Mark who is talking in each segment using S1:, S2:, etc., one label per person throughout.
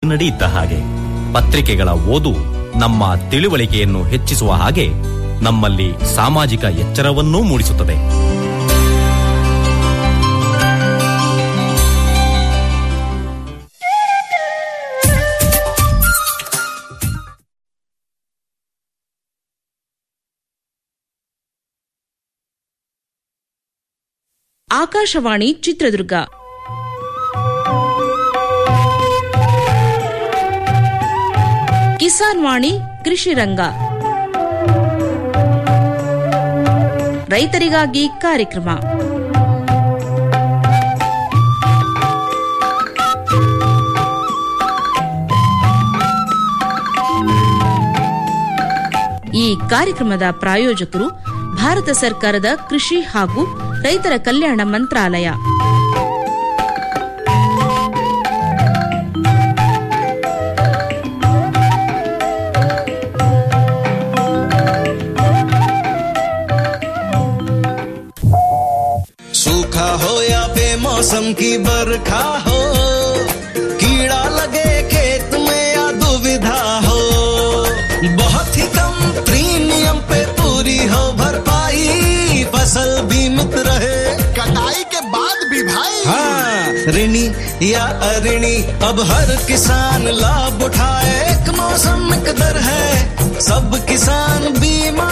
S1: ಕನ್ನಡಿ ಇದ್ದ ಹಾಗೆ ಪತ್ರಿಕೆಗಳ ಓದು ನಮ್ಮ ತಿಳುವಳಿಕೆಯನ್ನು ಹೆಚ್ಚಿಸುವ ಹಾಗೆ ನಮ್ಮಲ್ಲಿ ಸಾಮಾಜಿಕ ಎಚ್ಚರವನ್ನೂ ಮೂಡಿಸುತ್ತದೆ
S2: ಆಕಾಶವಾಣಿ ಚಿತ್ರದುರ್ಗ ಕಿಸಾನ್ ವಾಣಿ ಕೃಷಿ ರಂಗ ರೈತರಿಗಾಗಿ ಕಾರ್ಯಕ್ರಮ ಈ ಕಾರ್ಯಕ್ರಮದ ಪ್ರಾಯೋಜಕರು ಭಾರತ ಸರ್ಕಾರದ ಕೃಷಿ ಹಾಗೂ ರೈತರ ಕಲ್ಯಾಣ ಮಂತ್ರಾಲಯ
S3: सूखा हो या बेमौसम की बरखा हो कीड़ा लगे खेत में या दुविधा हो बहुत ही कम प्रीमियम पे पूरी हो भरपाई फसल बीमित रहे
S4: कटाई के बाद भी भाई
S3: हाँ ऋणी या अऋणी अब हर किसान लाभ उठाए एक मौसम एक दर है सब किसान बीमा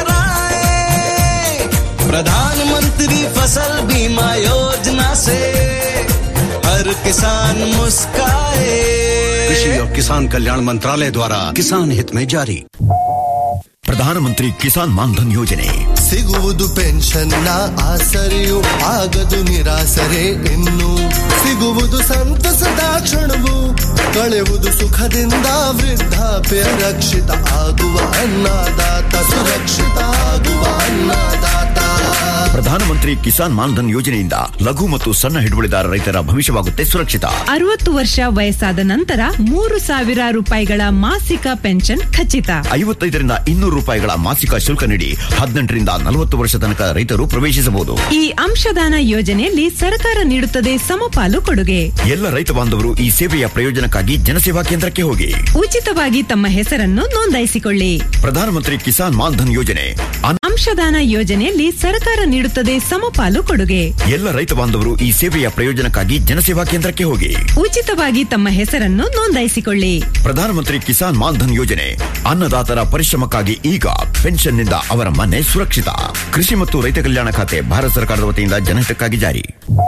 S3: कराए प्रधानमंत्री फसल बीमा योजना से हर किसान मुस्काए
S5: कृषि और किसान कल्याण मंत्रालय द्वारा किसान हित में जारी
S6: ಪ್ರಧಾನಮಂತ್ರಿ ಕಿಸಾನ್ ಮಾನ್ಧನ್ ಯೋಜನೆ
S4: ಸಿಗುವುದು ಪೆನ್ಷನ್ನ ಆಸರೆಯು ಆಗದು ನಿರಾಸರೆ ಇನ್ನು ಸಿಗುವುದು ಸಂತಸದ ಕ್ಷಣವು ಕಳೆಯುವುದು ಸುಖದಿಂದ ವೃದ್ಧಾಪ್ಯ ರಕ್ಷಿತ ಆಗುವ ಅನ್ನದಾತ ಸುರಕ್ಷಿತ ಆಗುವ ಅನ್ನದಾತ
S6: ಪ್ರಧಾನಮಂತ್ರಿ ಕಿಸಾನ್ ಮಾನ್ಧನ್ ಯೋಜನೆಯಿಂದ ಲಘು ಮತ್ತು ಸಣ್ಣ ಹಿಡುವಳಿದಾರ ರೈತರ ಭವಿಷ್ಯವಾಗುತ್ತೆ ಸುರಕ್ಷಿತ
S7: ಅರವತ್ತು ವರ್ಷ ವಯಸ್ಸಾದ ನಂತರ ಮೂರು ಸಾವಿರ ರೂಪಾಯಿಗಳ ಮಾಸಿಕ ಪೆನ್ಷನ್ ಖಚಿತ
S6: ಐವತ್ತೈದರಿಂದ ಇನ್ನೂರು ರೂಪಾಯಿಗಳ ಮಾಸಿಕ ಶುಲ್ಕ ನೀಡಿ ಹದಿನೆಂಟರಿಂದ ನಲವತ್ತು ವರ್ಷ ತನಕ ರೈತರು ಪ್ರವೇಶಿಸಬಹುದು
S7: ಈ ಅಂಶದಾನ ಯೋಜನೆಯಲ್ಲಿ ಸರ್ಕಾರ ನೀಡುತ್ತದೆ ಸಮಪಾಲು ಕೊಡುಗೆ
S6: ಎಲ್ಲ ರೈತ ಬಾಂಧವರು ಈ ಸೇವೆಯ ಪ್ರಯೋಜನಕ್ಕಾಗಿ ಜನಸೇವಾ ಕೇಂದ್ರಕ್ಕೆ ಹೋಗಿ
S7: ಉಚಿತವಾಗಿ ತಮ್ಮ ಹೆಸರನ್ನು ನೋಂದಾಯಿಸಿಕೊಳ್ಳಿ
S6: ಪ್ರಧಾನಮಂತ್ರಿ ಕಿಸಾನ್ ಮಾನ್ಧನ್ ಯೋಜನೆ ಅನ್-
S7: ಅಂಶದಾನ ಯೋಜನೆಯಲ್ಲಿ ಸರ್ಕಾರ ನೀಡುತ್ತದೆ ಸಮಪಾಲು ಕೊಡುಗೆ
S6: ಎಲ್ಲ ರೈತ ಬಾಂಧವರು ಈ ಸೇವೆಯ ಪ್ರಯೋಜನಕ್ಕಾಗಿ ಜನಸೇವಾ ಕೇಂದ್ರಕ್ಕೆ ಹೋಗಿ
S7: ಉಚಿತವಾಗಿ ತಮ್ಮ ಹೆಸರನ್ನು ನೋಂದಾಯಿಸಿಕೊಳ್ಳಿ
S6: ಪ್ರಧಾನಮಂತ್ರಿ ಕಿಸಾನ್ ಮಾನ್ಧನ್ ಯೋಜನೆ ಅನ್ನದಾತರ ಪರಿಶ್ರಮಕ್ಕಾಗಿ ಈಗ ಪೆನ್ಷನ್ನಿಂದ ಅವರ ಮನೆ ಸುರಕ್ಷಿತ ಕೃಷಿ ಮತ್ತು ರೈತ ಕಲ್ಯಾಣ ಖಾತೆ ಭಾರತ ಸರ್ಕಾರದ ವತಿಯಿಂದ ಜನಹಿತಕ್ಕಾಗಿ ಜಾರಿ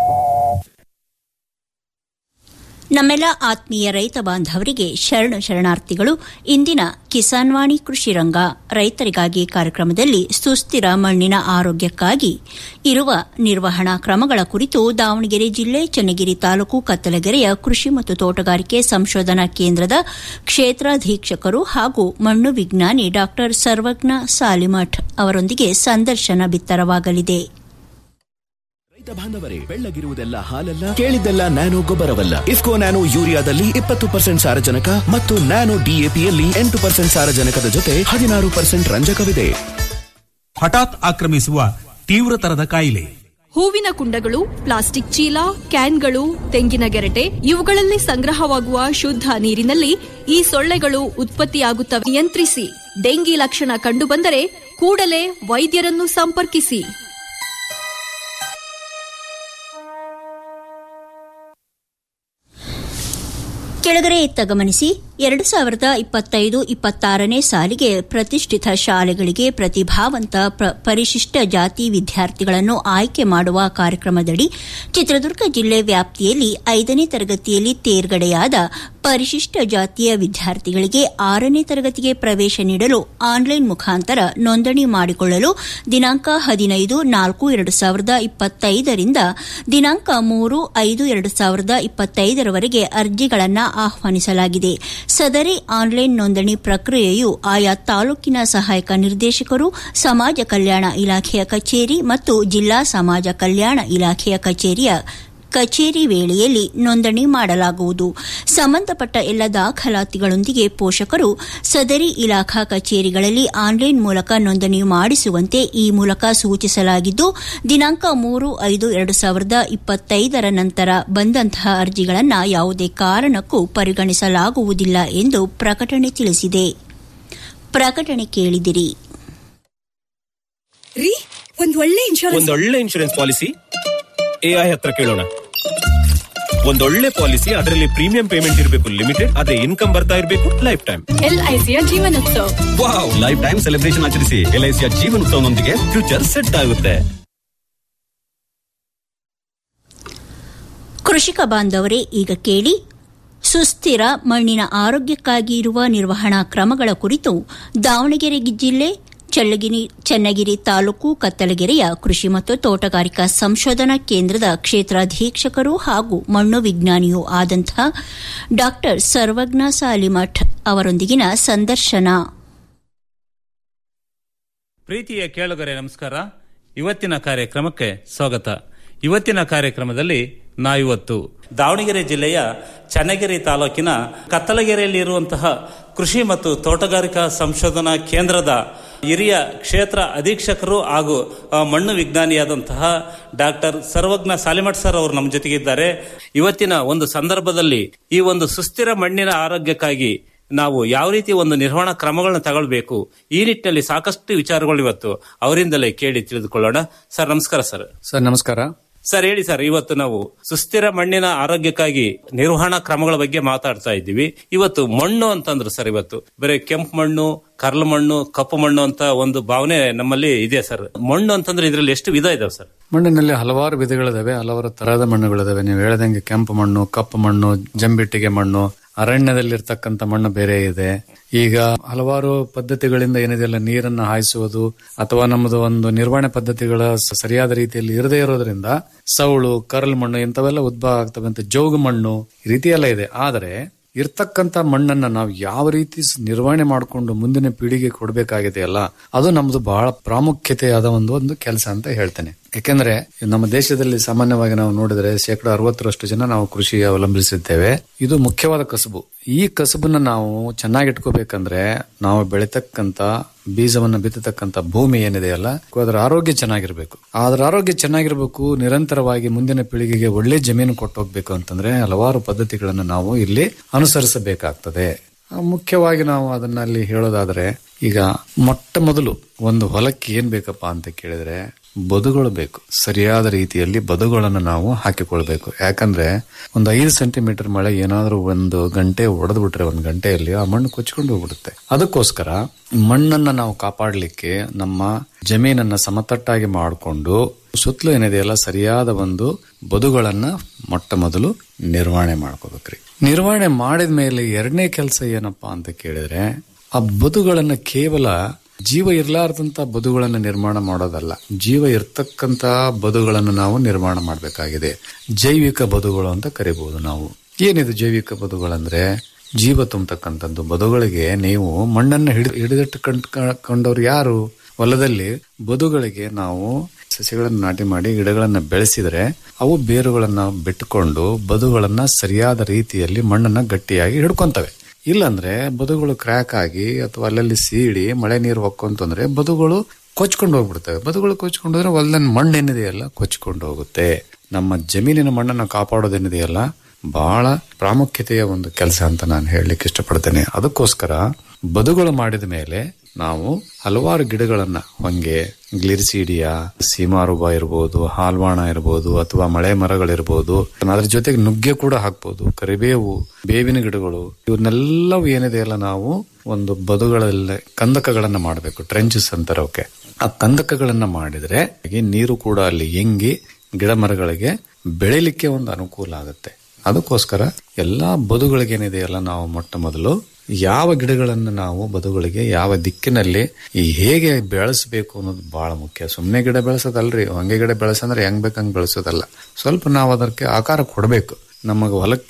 S8: ನಮ್ಮೆಲ್ಲ ಆತ್ಮೀಯ ರೈತ ಬಾಂಧವರಿಗೆ ಶರಣು ಶರಣಾರ್ಥಿಗಳು ಇಂದಿನ ಕಿಸಾನ್ವಾಣಿ ಕೃಷಿ ರಂಗ ರೈತರಿಗಾಗಿ ಕಾರ್ಯಕ್ರಮದಲ್ಲಿ ಸುಸ್ಥಿರ ಮಣ್ಣಿನ ಆರೋಗ್ಯಕ್ಕಾಗಿ ಇರುವ ನಿರ್ವಹಣಾ ಕ್ರಮಗಳ ಕುರಿತು ದಾವಣಗೆರೆ ಜಿಲ್ಲೆ ಚನ್ನಗಿರಿ ತಾಲೂಕು ಕತ್ತಲಗೆರೆಯ ಕೃಷಿ ಮತ್ತು ತೋಟಗಾರಿಕೆ ಸಂಶೋಧನಾ ಕೇಂದ್ರದ ಕ್ಷೇತ್ರಾಧೀಕ್ಷಕರು ಹಾಗೂ ಮಣ್ಣು ವಿಜ್ಞಾನಿ ಡಾ ಸರ್ವಜ್ಞ ಸಾಲಿಮಠ್ ಅವರೊಂದಿಗೆ ಸಂದರ್ಶನ ಬಿತ್ತರವಾಗಲಿದೆ
S9: ರೈತ ಬಾಂಧವರೇ ಬೆಳ್ಳಗಿರುವುದೆಲ್ಲ ಹಾಲಲ್ಲ ಕೇಳಿದ್ದೆಲ್ಲ ನ್ಯಾನೋ ಗೊಬ್ಬರವಲ್ಲ ಇಫ್ಕೋ ನ್ಯಾನೋ ಯೂರಿಯಾದಲ್ಲಿ ಇಪ್ಪತ್ತು ಪರ್ಸೆಂಟ್ ಸಾರಜನಕ ಮತ್ತು ನ್ಯಾನೋ ಡಿಎಪಿಯಲ್ಲಿ ಎಂಟು ಪರ್ಸೆಂಟ್ ಸಾರಜನಕದ ಜೊತೆ ಹದಿನಾರು ಪರ್ಸೆಂಟ್ ರಂಜಕವಿದೆ
S10: ಹಠಾತ್ ಆಕ್ರಮಿಸುವ ತೀವ್ರತರದ ಕಾಯಿಲೆ
S11: ಹೂವಿನ ಕುಂಡಗಳು ಪ್ಲಾಸ್ಟಿಕ್ ಚೀಲ ಕ್ಯಾನ್ಗಳು ತೆಂಗಿನ ಗೆರಟೆ ಇವುಗಳಲ್ಲಿ ಸಂಗ್ರಹವಾಗುವ ಶುದ್ಧ ನೀರಿನಲ್ಲಿ ಈ ಸೊಳ್ಳೆಗಳು ಉತ್ಪತ್ತಿಯಾಗುತ್ತವೆ ನಿಯಂತ್ರಿಸಿ ಡೆಂಗಿ ಲಕ್ಷಣ ಕಂಡುಬಂದರೆ ಕೂಡಲೇ ವೈದ್ಯರನ್ನು ಸಂಪರ್ಕಿಸಿ
S8: ಕೆಳಗರೆ ಇತ್ತ ಗಮನಿಸಿ ಎರಡು ಸಾವಿರದ ಇಪ್ಪತ್ತೈದು ಇಪ್ಪತ್ತಾರನೇ ಸಾಲಿಗೆ ಪ್ರತಿಷ್ಠಿತ ಶಾಲೆಗಳಿಗೆ ಪ್ರತಿಭಾವಂತ ಪ್ರ- ಪರಿಶಿಷ್ಟ ಜಾತಿ ವಿದ್ಯಾರ್ಥಿಗಳನ್ನು ಆಯ್ಕೆ ಮಾಡುವ ಕಾರ್ಯಕ್ರಮದಡಿ ಚಿತ್ರದುರ್ಗ ಜಿಲ್ಲೆ ವ್ಯಾಪ್ತಿಯಲ್ಲಿ ಐದನೇ ತರಗತಿಯಲ್ಲಿ ತೇರ್ಗಡೆಯಾದ ಪರಿಶಿಷ್ಟ ಜಾತಿಯ ವಿದ್ಯಾರ್ಥಿಗಳಿಗೆ ಆರನೇ ತರಗತಿಗೆ ಪ್ರವೇಶ ನೀಡಲು ಆನ್ಲೈನ್ ಮುಖಾಂತರ ನೋಂದಣಿ ಮಾಡಿಕೊಳ್ಳಲು ದಿನಾಂಕ ಹದಿನೈದು ನಾಲ್ಕು ಎರಡು ಸಾವಿರದ ಇಪ್ಪತ್ತೈದರಿಂದ ದಿನಾಂಕ ಮೂರು ಐದು ಎರಡು ಸಾವಿರದ ಇಪ್ಪತ್ತೈದರವರೆಗೆ ಅರ್ಜಿಗಳನ್ನು ಆಹ್ವಾನಿಸಲಾಗಿದೆ ಸದರಿ ಆನ್ಲೈನ್ ನೋಂದಣಿ ಪ್ರಕ್ರಿಯೆಯು ಆಯಾ ತಾಲೂಕಿನ ಸಹಾಯಕ ನಿರ್ದೇಶಕರು ಸಮಾಜ ಕಲ್ಯಾಣ ಇಲಾಖೆಯ ಕಚೇರಿ ಮತ್ತು ಜಿಲ್ಲಾ ಸಮಾಜ ಕಲ್ಯಾಣ ಇಲಾಖೆಯ ಕಚೇರಿಯ ಕಚೇರಿ ವೇಳೆಯಲ್ಲಿ ನೋಂದಣಿ ಮಾಡಲಾಗುವುದು ಸಂಬಂಧಪಟ್ಟ ಎಲ್ಲ ದಾಖಲಾತಿಗಳೊಂದಿಗೆ ಪೋಷಕರು ಸದರಿ ಇಲಾಖಾ ಕಚೇರಿಗಳಲ್ಲಿ ಆನ್ಲೈನ್ ಮೂಲಕ ನೋಂದಣಿ ಮಾಡಿಸುವಂತೆ ಈ ಮೂಲಕ ಸೂಚಿಸಲಾಗಿದ್ದು ದಿನಾಂಕ ಮೂರು ಐದು ಎರಡು ಸಾವಿರದ ಇಪ್ಪತ್ತೈದರ ನಂತರ ಬಂದಂತಹ ಅರ್ಜಿಗಳನ್ನು ಯಾವುದೇ ಕಾರಣಕ್ಕೂ ಪರಿಗಣಿಸಲಾಗುವುದಿಲ್ಲ ಎಂದು ಪ್ರಕಟಣೆ ತಿಳಿಸಿದೆ ಪ್ರಕಟಣೆ ಕೇಳಿದಿರಿ
S12: ರೀ ಒಂದ್ ಒಳ್ಳೆ ಇನ್ಶೂರೆನ್ಸ್
S1: ಒಂದೊಳ್ಳೆ ಇನ್ಶೂರೆನ್ಸ್ ಪಾಲಿಸಿ ಎಐ ಹತ್ರ ಕೇಳೋಣ ಒಂದೊಳ್ಳೆ ಪಾಲಿಸಿ ಅದರಲ್ಲಿ ಪ್ರೀಮಿಯಂ ಪೇಮೆಂಟ್ ಇರಬೇಕು ಲಿಮಿಟೆಡ್ ಅದೇ ಇನ್ಕಮ್ ಬರ್ತಾ ಇರಬೇಕು ಲೈಫ್ ಟೈಮ್
S12: ಎಲ್ಐಸಿಯ Jeevanotsav
S1: wow life time celebration ಆಚರಿಸಿ ಎಲ್ಐಸಿಯ ಜೀವನೋತ್ಸವನೊಂದಿಗೆ ಫ್ಯೂಚರ್ ಸೆಟ್ ಆಗುತ್ತೆ
S8: ಕೃಷಿಕ ಬಾಂಧವರೇ ಈಗ ಕೇಳಿ ಸುಸ್ಥಿರ ಮಣ್ಣಿನ ಆರೋಗ್ಯಕ್ಕಾಗಿ ಇರುವ ನಿರ್ವಹಣಾ ಕ್ರಮಗಳ ಕುರಿತು ದಾವಣಗೆರೆ ಜಿಲ್ಲೆ ಚಳ್ಳಗಿರಿ ಚನ್ನಗಿರಿ ತಾಲೂಕು ಕತ್ತಲಗೆರೆಯ ಕೃಷಿ ಮತ್ತು ತೋಟಗಾರಿಕಾ ಸಂಶೋಧನಾ ಕೇಂದ್ರದ ಕ್ಷೇತ್ರಾಧೀಕ್ಷಕರು ಹಾಗೂ ಮಣ್ಣು ವಿಜ್ಞಾನಿಯೂ ಆದಂತಹ ಡಾ ಸರ್ವಜ್ಞ ಸಾಲಿಮಠ್ ಅವರೊಂದಿಗಿನ ಸಂದರ್ಶನ
S13: ಪ್ರೀತಿಯ ಕೇಳುಗರೆ ನಮಸ್ಕಾರ ಇವತ್ತಿನ ಕಾರ್ಯಕ್ರಮಕ್ಕೆ ಸ್ವಾಗತ ಇವತ್ತಿನ ಕಾರ್ಯಕ್ರಮದಲ್ಲಿ ನಾವಿವತ್ತು ದಾವಣಗೆರೆ ಜಿಲ್ಲೆಯ ಚನ್ನಗಿರಿ ತಾಲೂಕಿನ ಕತ್ತಲಗೆರೆಯಲ್ಲಿ ಇರುವಂತಹ ಕೃಷಿ ಮತ್ತು ತೋಟಗಾರಿಕಾ ಸಂಶೋಧನಾ ಕೇಂದ್ರದ ಹಿರಿಯ ಕ್ಷೇತ್ರ ಅಧೀಕ್ಷಕರು ಹಾಗೂ ಆ, ಮಣ್ಣು ವಿಜ್ಞಾನಿಯಾದಂತಹ ಡಾಕ್ಟರ್ ಸರ್ವಜ್ಞ ಸಾಲಿಮಠ್ ಸರ್ ಅವರು ನಮ್ಮ ಜೊತೆಗಿದ್ದಾರೆ ಇವತ್ತಿನ ಒಂದು ಸಂದರ್ಭದಲ್ಲಿ ಈ ಒಂದು ಸುಸ್ಥಿರ ಮಣ್ಣಿನ ಆರೋಗ್ಯಕ್ಕಾಗಿ ನಾವು ಯಾವ ರೀತಿ ಒಂದು ನಿರ್ವಹಣಾ ಕ್ರಮಗಳನ್ನ ತಗೊಳ್ಬೇಕು ಈ ನಿಟ್ಟಿನಲ್ಲಿ ಸಾಕಷ್ಟು ವಿಚಾರಗಳು ಇವತ್ತು ಅವರಿಂದಲೇ ಕೇಳಿ ತಿಳಿದುಕೊಳ್ಳೋಣ ಸರ್ ನಮಸ್ಕಾರ ಸರ್
S14: ಸರ್ ನಮಸ್ಕಾರ
S13: ಸರ್ ಹೇಳಿ ಸರ್ ಇವತ್ತು ನಾವು ಸುಸ್ಥಿರ ಮಣ್ಣಿನ ಆರೋಗ್ಯಕ್ಕಾಗಿ ನಿರ್ವಹಣಾ ಕ್ರಮಗಳ ಬಗ್ಗೆ ಮಾತಾಡ್ತಾ ಇದ್ದೀವಿ ಇವತ್ತು ಮಣ್ಣು ಅಂತಂದ್ರು ಸರ್ ಇವತ್ತು ಬರೀ ಕೆಂಪು ಮಣ್ಣು ಕರ್ಲು ಮಣ್ಣು ಕಪ್ಪು ಮಣ್ಣು ಅಂತ ಒಂದು ಭಾವನೆ ನಮ್ಮಲ್ಲಿ ಇದೆ ಸರ್ ಮಣ್ಣು ಅಂತಂದ್ರೆ ಇದರಲ್ಲಿ ಎಷ್ಟು ವಿಧ ಇದಾವೆ ಸರ್
S14: ಮಣ್ಣಿನಲ್ಲಿ ಹಲವಾರು ವಿಧಗಳಿದಾವೆ ಹಲವಾರು ತರಹದ ಮಣ್ಣುಗಳಿದಾವೆ ನೀವು ಹೇಳ್ದಂಗೆ ಕೆಂಪು ಮಣ್ಣು ಕಪ್ಪು ಮಣ್ಣು ಜಂಬಿಟ್ಟಿಗೆ ಮಣ್ಣು ಅರಣ್ಯದಲ್ಲಿರ್ತಕ್ಕಂಥ ಮಣ್ಣು ಬೇರೆ ಇದೆ ಈಗ ಹಲವಾರು ಪದ್ಧತಿಗಳಿಂದ ಏನಿದೆಯಲ್ಲ ನೀರನ್ನ ಹಾಯಿಸುವುದು ಅಥವಾ ನಮ್ಮದು ಒಂದು ನಿರ್ವಹಣೆ ಪದ್ಧತಿಗಳ ಸ- ಸರಿಯಾದ ರೀತಿಯಲ್ಲಿ ಇರದೇ ಇರೋದ್ರಿಂದ ಸೌಳು ಕರಲ್ ಮಣ್ಣು ಇಂಥವೆಲ್ಲ ಉದ್ಭವ ಆಗ್ತವೆ ಅಂತ ಜೋಗು ಮಣ್ಣು ಈ ರೀತಿ ಎಲ್ಲ ಇದೆ ಆದರೆ ಇರ್ತಕ್ಕಂಥ ಮಣ್ಣನ್ನ ನಾವು ಯಾವ ರೀತಿ ಸ್- ನಿರ್ವಹಣೆ ಮಾಡಿಕೊಂಡು ಮುಂದಿನ ಪೀಳಿಗೆ ಕೊಡಬೇಕಾಗಿದೆಯಲ್ಲ ಅದು ನಮ್ದು ಬಹಳ ಪ್ರಾಮುಖ್ಯತೆಯಾದ ಒಂದು ಒಂದು ಕೆಲಸ ಅಂತ ಹೇಳ್ತೇನೆ ಯಾಕೆಂದ್ರೆ ನಮ್ಮ ದೇಶದಲ್ಲಿ ಸಾಮಾನ್ಯವಾಗಿ ನಾವು ನೋಡಿದ್ರೆ ಶೇಕಡ ಅರವತ್ತರಷ್ಟು ಜನ ನಾವು ಕೃಷಿ ಅವಲಂಬಿಸಿದ್ದೇವೆ ಇದು ಮುಖ್ಯವಾದ ಕಸುಬು ಈ ಕಸುಬನ್ನ ನಾವು ಚೆನ್ನಾಗಿಟ್ಕೋಬೇಕಂದ್ರೆ ನಾವು ಬೆಳಿತಕ್ಕಂತ ಬೀಜವನ್ನ ಬಿತ್ತತಕ್ಕಂತ ಭೂಮಿ ಏನಿದೆಯಲ್ಲ ಅದರ ಆರೋಗ್ಯ ಚೆನ್ನಾಗಿರ್ಬೇಕು ಅದರ ಆರೋಗ್ಯ ಚೆನ್ನಾಗಿರ್ಬೇಕು ನಿರಂತರವಾಗಿ ಮುಂದಿನ ಪೀಳಿಗೆಗೆ ಒಳ್ಳೆ ಜಮೀನು ಕೊಟ್ಟು ಹೋಗ್ಬೇಕು ಅಂತಂದ್ರೆ ಹಲವಾರು ಪದ್ಧತಿಗಳನ್ನು ನಾವು ಇಲ್ಲಿ ಅನುಸರಿಸಬೇಕಾಗ್ತದೆ ಆ, ಮುಖ್ಯವಾಗಿ ನಾವು ಅದನ್ನ ಅಲ್ಲಿ ಹೇಳೋದಾದ್ರೆ ಈಗ ಮೊಟ್ಟ ಮೊದಲು ಒಂದು ಹೊಲಕ್ಕೆ ಏನ್ ಬೇಕಪ್ಪ ಅಂತ ಕೇಳಿದ್ರೆ ಬದುಗಳು ಬೇಕು ಸರಿಯಾದ ರೀತಿಯಲ್ಲಿ ಬದುಗಳನ್ನು ನಾವು ಹಾಕಿಕೊಳ್ಬೇಕು ಯಾಕಂದ್ರೆ ಒಂದು ಐದು ಸೆಂಟಿಮೀಟರ್ ಮಳೆ ಏನಾದ್ರೂ ಒಂದು ಗಂಟೆ ಒಡೆದು ಬಿಟ್ರೆ ಒಂದು ಗಂಟೆಯಲ್ಲಿ ಆ ಮಣ್ಣು ಕೊಚ್ಕೊಂಡು ಹೋಗ್ಬಿಡುತ್ತೆ ಅದಕ್ಕೋಸ್ಕರ ಮಣ್ಣನ್ನ ನಾವು ಕಾಪಾಡಲಿಕ್ಕೆ ನಮ್ಮ ಜಮೀನನ್ನ ಸಮತಟ್ಟಾಗಿ ಮಾಡಿಕೊಂಡು ಸುತ್ತಲೂ ಏನಿದೆಯಲ್ಲ ಸರಿಯಾದ ಒಂದು ಬದುಗಳನ್ನ ಮೊಟ್ಟ ಮೊದಲು ನಿರ್ವಹಣೆ ಮಾಡ್ಕೋಬೇಕ್ರಿ ನಿರ್ವಹಣೆ ಮಾಡಿದ ಮೇಲೆ ಎರಡನೇ ಕೆಲಸ ಏನಪ್ಪಾ ಅಂತ ಕೇಳಿದ್ರೆ ಆ ಬದುಗಳನ್ನ ಕೇವಲ ಜೀವ ಇರ್ಲಾರ್ದಂತ ಬದುಗಳನ್ನ ನಿರ್ಮಾಣ ಮಾಡೋದಲ್ಲ ಜೀವ ಇರ್ತಕ್ಕಂತ ಬದುಗಳನ್ನು ನಾವು ನಿರ್ಮಾಣ ಮಾಡಬೇಕಾಗಿದೆ ಜೈವಿಕ ಬದುಗಳು ಅಂತ ಕರಿಬಹುದು ನಾವು ಏನಿದು ಜೈವಿಕ ಬದುಗಳಂದ್ರೆ ಜೀವ ತುಂಬತಕ್ಕಂಥದ್ದು ಬದುಗಳಿಗೆ ನೀವು ಮಣ್ಣನ್ನ ಹಿಡಿದು ಹಿಡಿದಿಟ್ಟು ಕಂಡವ್ರು ಯಾರು ಹೊಲದಲ್ಲಿ ಬದುಗಳಿಗೆ ನಾವು ಸಸ್ಯಗಳನ್ನು ನಾಟಿ ಮಾಡಿ ಗಿಡಗಳನ್ನ ಬೆಳೆಸಿದ್ರೆ ಅವು ಬೇರುಗಳನ್ನ ಬಿಟ್ಟುಕೊಂಡು ಬದುಗಳನ್ನ ಸರಿಯಾದ ರೀತಿಯಲ್ಲಿ ಮಣ್ಣನ್ನ ಗಟ್ಟಿಯಾಗಿ ಹಿಡ್ಕೊಂತವೆ ಇಲ್ಲಂದ್ರೆ ಬದುಗಳು ಕ್ರ್ಯಾಕ್ ಆಗಿ ಅಥವಾ ಅಲ್ಲಲ್ಲಿ ಸೀಡಿ ಮಳೆ ನೀರು ಹೊಕ್ಕೊಂತಂದ್ರೆ ಬದುಗಳು ಕೊಚ್ಕೊಂಡು ಹೋಗ್ಬಿಡ್ತವೆ ಬದುಗಳು ಕೊಚ್ಕೊಂಡು ಹೋದ್ರೆ ಹೊಲದ ಮಣ್ಣು ಏನಿದೆಯಲ್ಲ ಕೊಚ್ಕೊಂಡು ಹೋಗುತ್ತೆ ನಮ್ಮ ಜಮೀನಿನ ಮಣ್ಣನ್ನು ಕಾಪಾಡೋದೇನಿದೆಯಲ್ಲ ಬಹಳ ಪ್ರಾಮುಖ್ಯತೆಯ ಒಂದು ಕೆಲಸ ಅಂತ ನಾನು ಹೇಳಲಿಕ್ಕೆ ಇಷ್ಟಪಡ್ತೇನೆ ಅದಕ್ಕೋಸ್ಕರ ಬದುಗಳು ಮಾಡಿದ ಮೇಲೆ ನಾವು ಹಲವಾರು ಗಿಡಗಳನ್ನ ಹೊಂಗೆ ಗ್ಲಿರ್ಸಿಡಿಯಾ ಸೀಮಾರುಬ ಇರ್ಬೋದು ಹಾಲ್ವಾಣ ಇರ್ಬೋದು ಅಥವಾ ಮಳೆ ಮರಗಳಿರ್ಬೋದು ಅದ್ರ ಜೊತೆಗೆ ನುಗ್ಗೆ ಕೂಡ ಹಾಕ್ಬೋದು ಕರಿಬೇವು ಬೇವಿನ ಗಿಡಗಳು ಇವನ್ನೆಲ್ಲವೂ ಏನಿದೆಯಲ್ಲ ನಾವು ಒಂದು ಬದುಗಳಲ್ಲಿ ಕಂದಕಗಳನ್ನ ಮಾಡಬೇಕು ಟ್ರೆಂಚಸ್ ಅಂತಾರೆ ಅವಕ್ಕೆ ಆ ಕಂದಕಗಳನ್ನ ಮಾಡಿದ್ರೆ ಹಾಗೆ ನೀರು ಕೂಡ ಅಲ್ಲಿ ಎಂಗಿ ಗಿಡ ಮರಗಳಿಗೆ ಬೆಳಿಲಿಕ್ಕೆ ಒಂದು ಅನುಕೂಲ ಆಗುತ್ತೆ ಅದಕ್ಕೋಸ್ಕರ ಎಲ್ಲಾ ಬದುಗಳಿಗೇನಿದೆಯಲ್ಲ ನಾವು ಮೊಟ್ಟ ಮೊದಲು ಯಾವ ಗಿಡಗಳನ್ನು ನಾವು ಬದುಗಳಿಗೆ ಯಾವ ದಿಕ್ಕಿನಲ್ಲಿ ಈ ಹೇಗೆ ಬೆಳೆಸಬೇಕು ಅನ್ನೋದು ಬಹಳ ಮುಖ್ಯ ಸುಮ್ಮನೆ ಗಿಡ ಬೆಳೆಸೋದಲ್ರಿ ಹೊಂಗೆ ಗಿಡ ಬೆಳೆಸಂದ್ರೆ ಹೆಂಗ್ ಬೇಕಂಗ್ ಬೆಳೆಸೋದಲ್ಲ ಸ್ವಲ್ಪ ನಾವು ಅದಕ್ಕೆ ಆಕಾರ ಕೊಡಬೇಕು ನಮಗೆ ಹೊಲಕ್ಕೆ